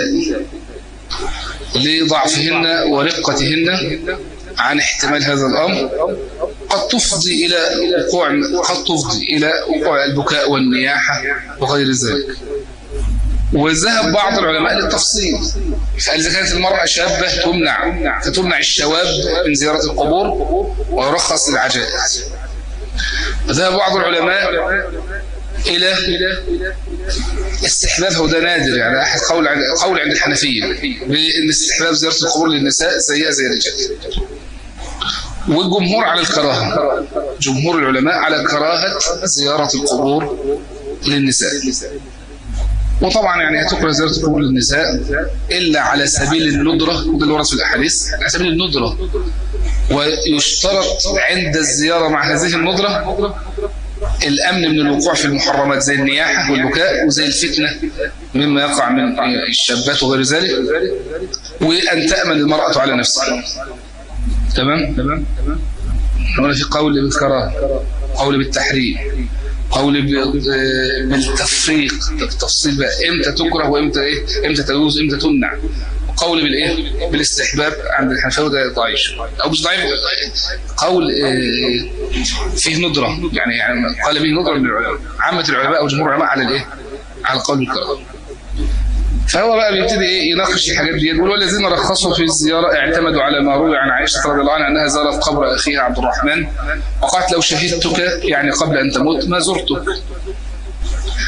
لضعفهن ورقتهن عن احتمال هذا الأمر قد تفضي إلى وقوع قد تفضي إلى وقوع البكاء والنياحة وغير ذلك وذهب بعض العلماء للتفصيل فقال إذا كانت المرأة شابة تمنع فتمنع الشواب من زيارة القبور ويرخص للعجائز وذهب بعض العلماء إلى استحبابها وده نادر يعني أحد قول عند قول عند الحنفية بأن استحباب زيارة القبور للنساء زيها زي الرجال والجمهور على الكراهة جمهور العلماء على كراهة زيارة القبور للنساء وطبعا يعني هتكره زيارة القبور للنساء إلا على سبيل الندرة وده اللي ورد في الأحاديث على سبيل الندرة ويشترط عند الزيارة مع هذه الندرة الأمن من الوقوع في المحرمات زي النياحة والبكاء وزي الفتنة مما يقع من الشابات وغير ذلك وأن تأمن المرأة على نفسها تمام تمام هنا في قول بالكراهه قول بالتحريم قول بالتفريق التفصيل بقى امتى تكره وامتى ايه امتى تجوز امتى تمنع قول بالايه بالاستحباب عند الحنفيه وده ضعيف او مش ضعيف قول فيه ندره يعني يعني قال به ندره من العلماء عامه العلماء او جمهور العلماء على الايه على القول بالكراهه فهو بقى بيبتدي ايه يناقش الحاجات دي يقول والذين رخصوا في الزيارة اعتمدوا على ما روي عن عائشة رضي الله عنها أنها زارت قبر أخيها عبد الرحمن وقالت لو شهدتك يعني قبل أن تموت ما زرتك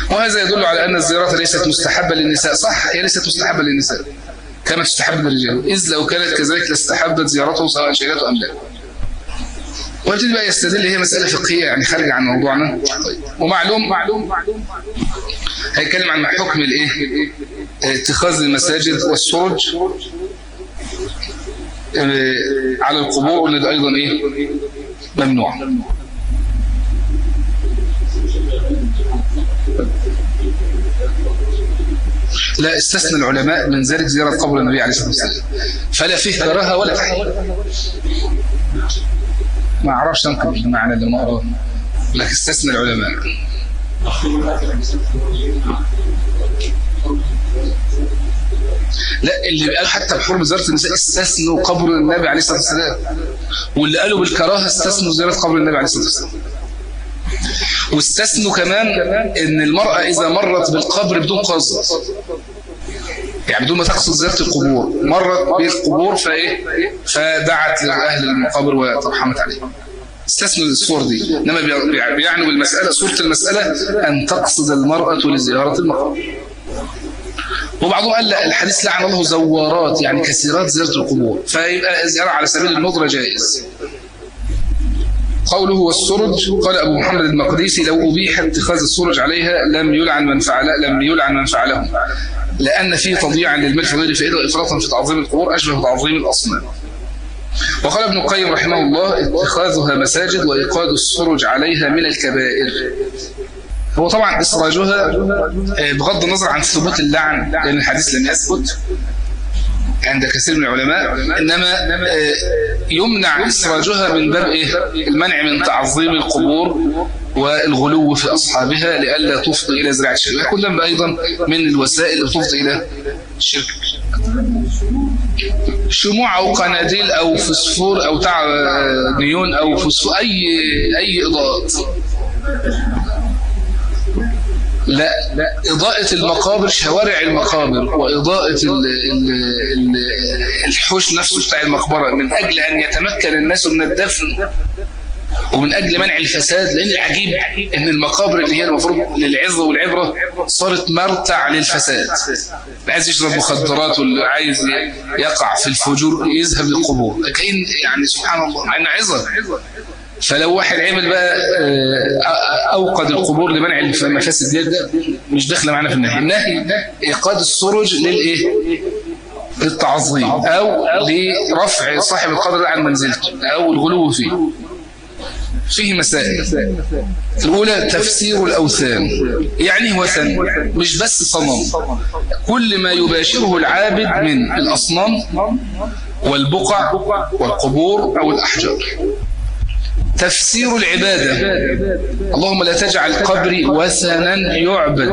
وهذا يدل على أن الزيارة ليست مستحبة للنساء صح هي ليست مستحبة للنساء كانت تستحب للرجال إذ لو كانت كذلك لاستحبت زيارته سواء شهدته أم لا ويبتدي بقى يستدل هي مسألة فقهية يعني خارجة عن موضوعنا طيب. ومعلوم معلوم هيتكلم عن حكم الايه اتخاذ المساجد والسرج على القبور وان ده ايضا ايه ممنوع لا استثنى العلماء من ذلك زيارة قبر النبي عليه الصلاة والسلام فلا فيه كراهة ولا تحريم ما اعرفش انقل المعنى اللي ما اراه لكن استثنى العلماء لا اللي قال حتى بحرم زيارة النساء استثنوا قبر النبي عليه الصلاة والسلام واللي قالوا بالكراهة استثنوا زيارة قبر النبي عليه الصلاة والسلام واستثنوا كمان ان المرأة اذا مرت بالقبر بدون قصد يعني بدون ما تقصد زيارة القبور مرت بالقبور فايه فدعت لأهل المقابر وترحمت عليهم استثنوا الصور دي انما بيعنوا بالمسألة صورة المسألة أن تقصد المرأة لزيارة المقابر وبعضهم قال لا الحديث لعن الله زوارات يعني كثيرات زيارة القبور فيبقى زيارة على سبيل النظرة جائز قوله والسرج قال أبو محمد المقديسي لو أبيح اتخاذ السرج عليها لم يلعن من فعل لم يلعن من فعله لأن فيه تضييعا للمال في غير فائدة وإفراطا في تعظيم القبور أشبه تعظيم الأصنام وقال ابن القيم رحمه الله اتخاذها مساجد وإيقاد السرج عليها من الكبائر هو طبعا إسراجها بغض النظر عن ثبوت اللعن لأن الحديث لم يثبت عند كثير من العلماء إنما يمنع إسراجها من باب إيه؟ المنع من تعظيم القبور والغلو في أصحابها لئلا تفضي إلى زراعة الشرك ويكون ذنب أيضا من الوسائل اللي تفضي إلى الشرك شموع أو قناديل أو فسفور أو تع نيون أو فسفور أي أي إضاءات لا إضاءة المقابر شوارع المقابر وإضاءة ال ال ال الحوش نفسه بتاع المقبرة من أجل أن يتمكن الناس من الدفن ومن أجل منع الفساد لأن العجيب أن المقابر اللي هي المفروض للعظة والعبرة صارت مرتع للفساد اللي عايز يشرب مخدرات واللي عايز يقع في الفجور يذهب للقبور كأن يعني سبحان الله مع أنه عظة فلو واحد عمل بقى أوقد القبور لمنع المفاسد دي ده مش داخله معنا في النهي النهي إيقاد السرج للإيه للتعظيم أو لرفع صاحب القدر عن منزلته أو الغلو فيه فيه مسائل الأولى تفسير الأوثان يعني وثن مش بس صنم كل ما يباشره العابد من الأصنام والبقع والقبور أو الأحجار تفسير العبادة اللهم لا تجعل قبري وثنا يعبد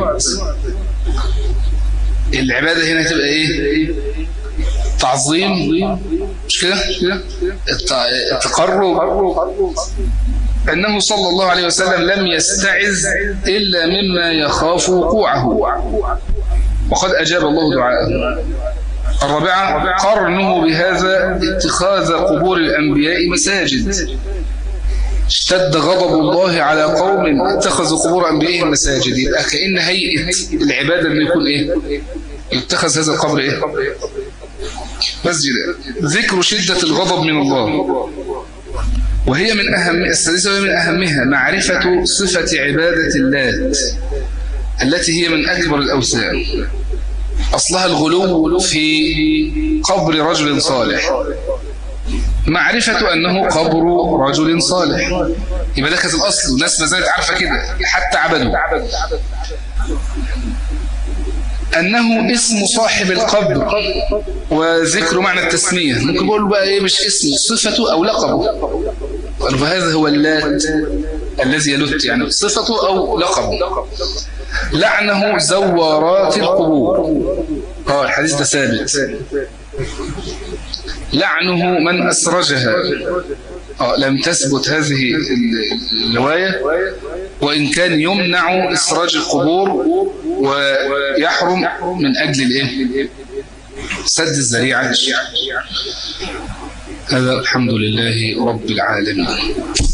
العبادة هنا تبقى ايه تعظيم مش كده التقرب أنه صلى الله عليه وسلم لم يستعز إلا مما يخاف وقوعه وقد أجاب الله دعاءه الرابعة قرنه بهذا اتخاذ قبور الأنبياء مساجد اشتد غضب الله على قوم اتخذوا قبور أنبيائهم مساجد يبقى كأن هيئة العبادة اللي يكون إيه اتخذ هذا القبر إيه مسجد ذكر شدة الغضب من الله وهي من أهم السادسة وهي من أهمها معرفة صفة عبادة اللات التي هي من أكبر الأوثان أصلها الغلو في قبر رجل صالح معرفة أنه قبر رجل صالح يبقى ده كانت الأصل والناس ما زالت عارفة كده حتى عبدوا أنه اسم صاحب القبر وذكر معنى التسمية ممكن بقول بقى إيه مش اسمه صفته أو لقبه فهذا هو اللات الذي يلت يعني صفته أو لقبه لعنه زوارات القبور اه الحديث ده ثابت لعنه من أسرجها آه لم تثبت هذه الرواية وإن كان يمنع إسراج القبور ويحرم من أجل الإيه؟ سد الذريعة هذا الحمد لله رب العالمين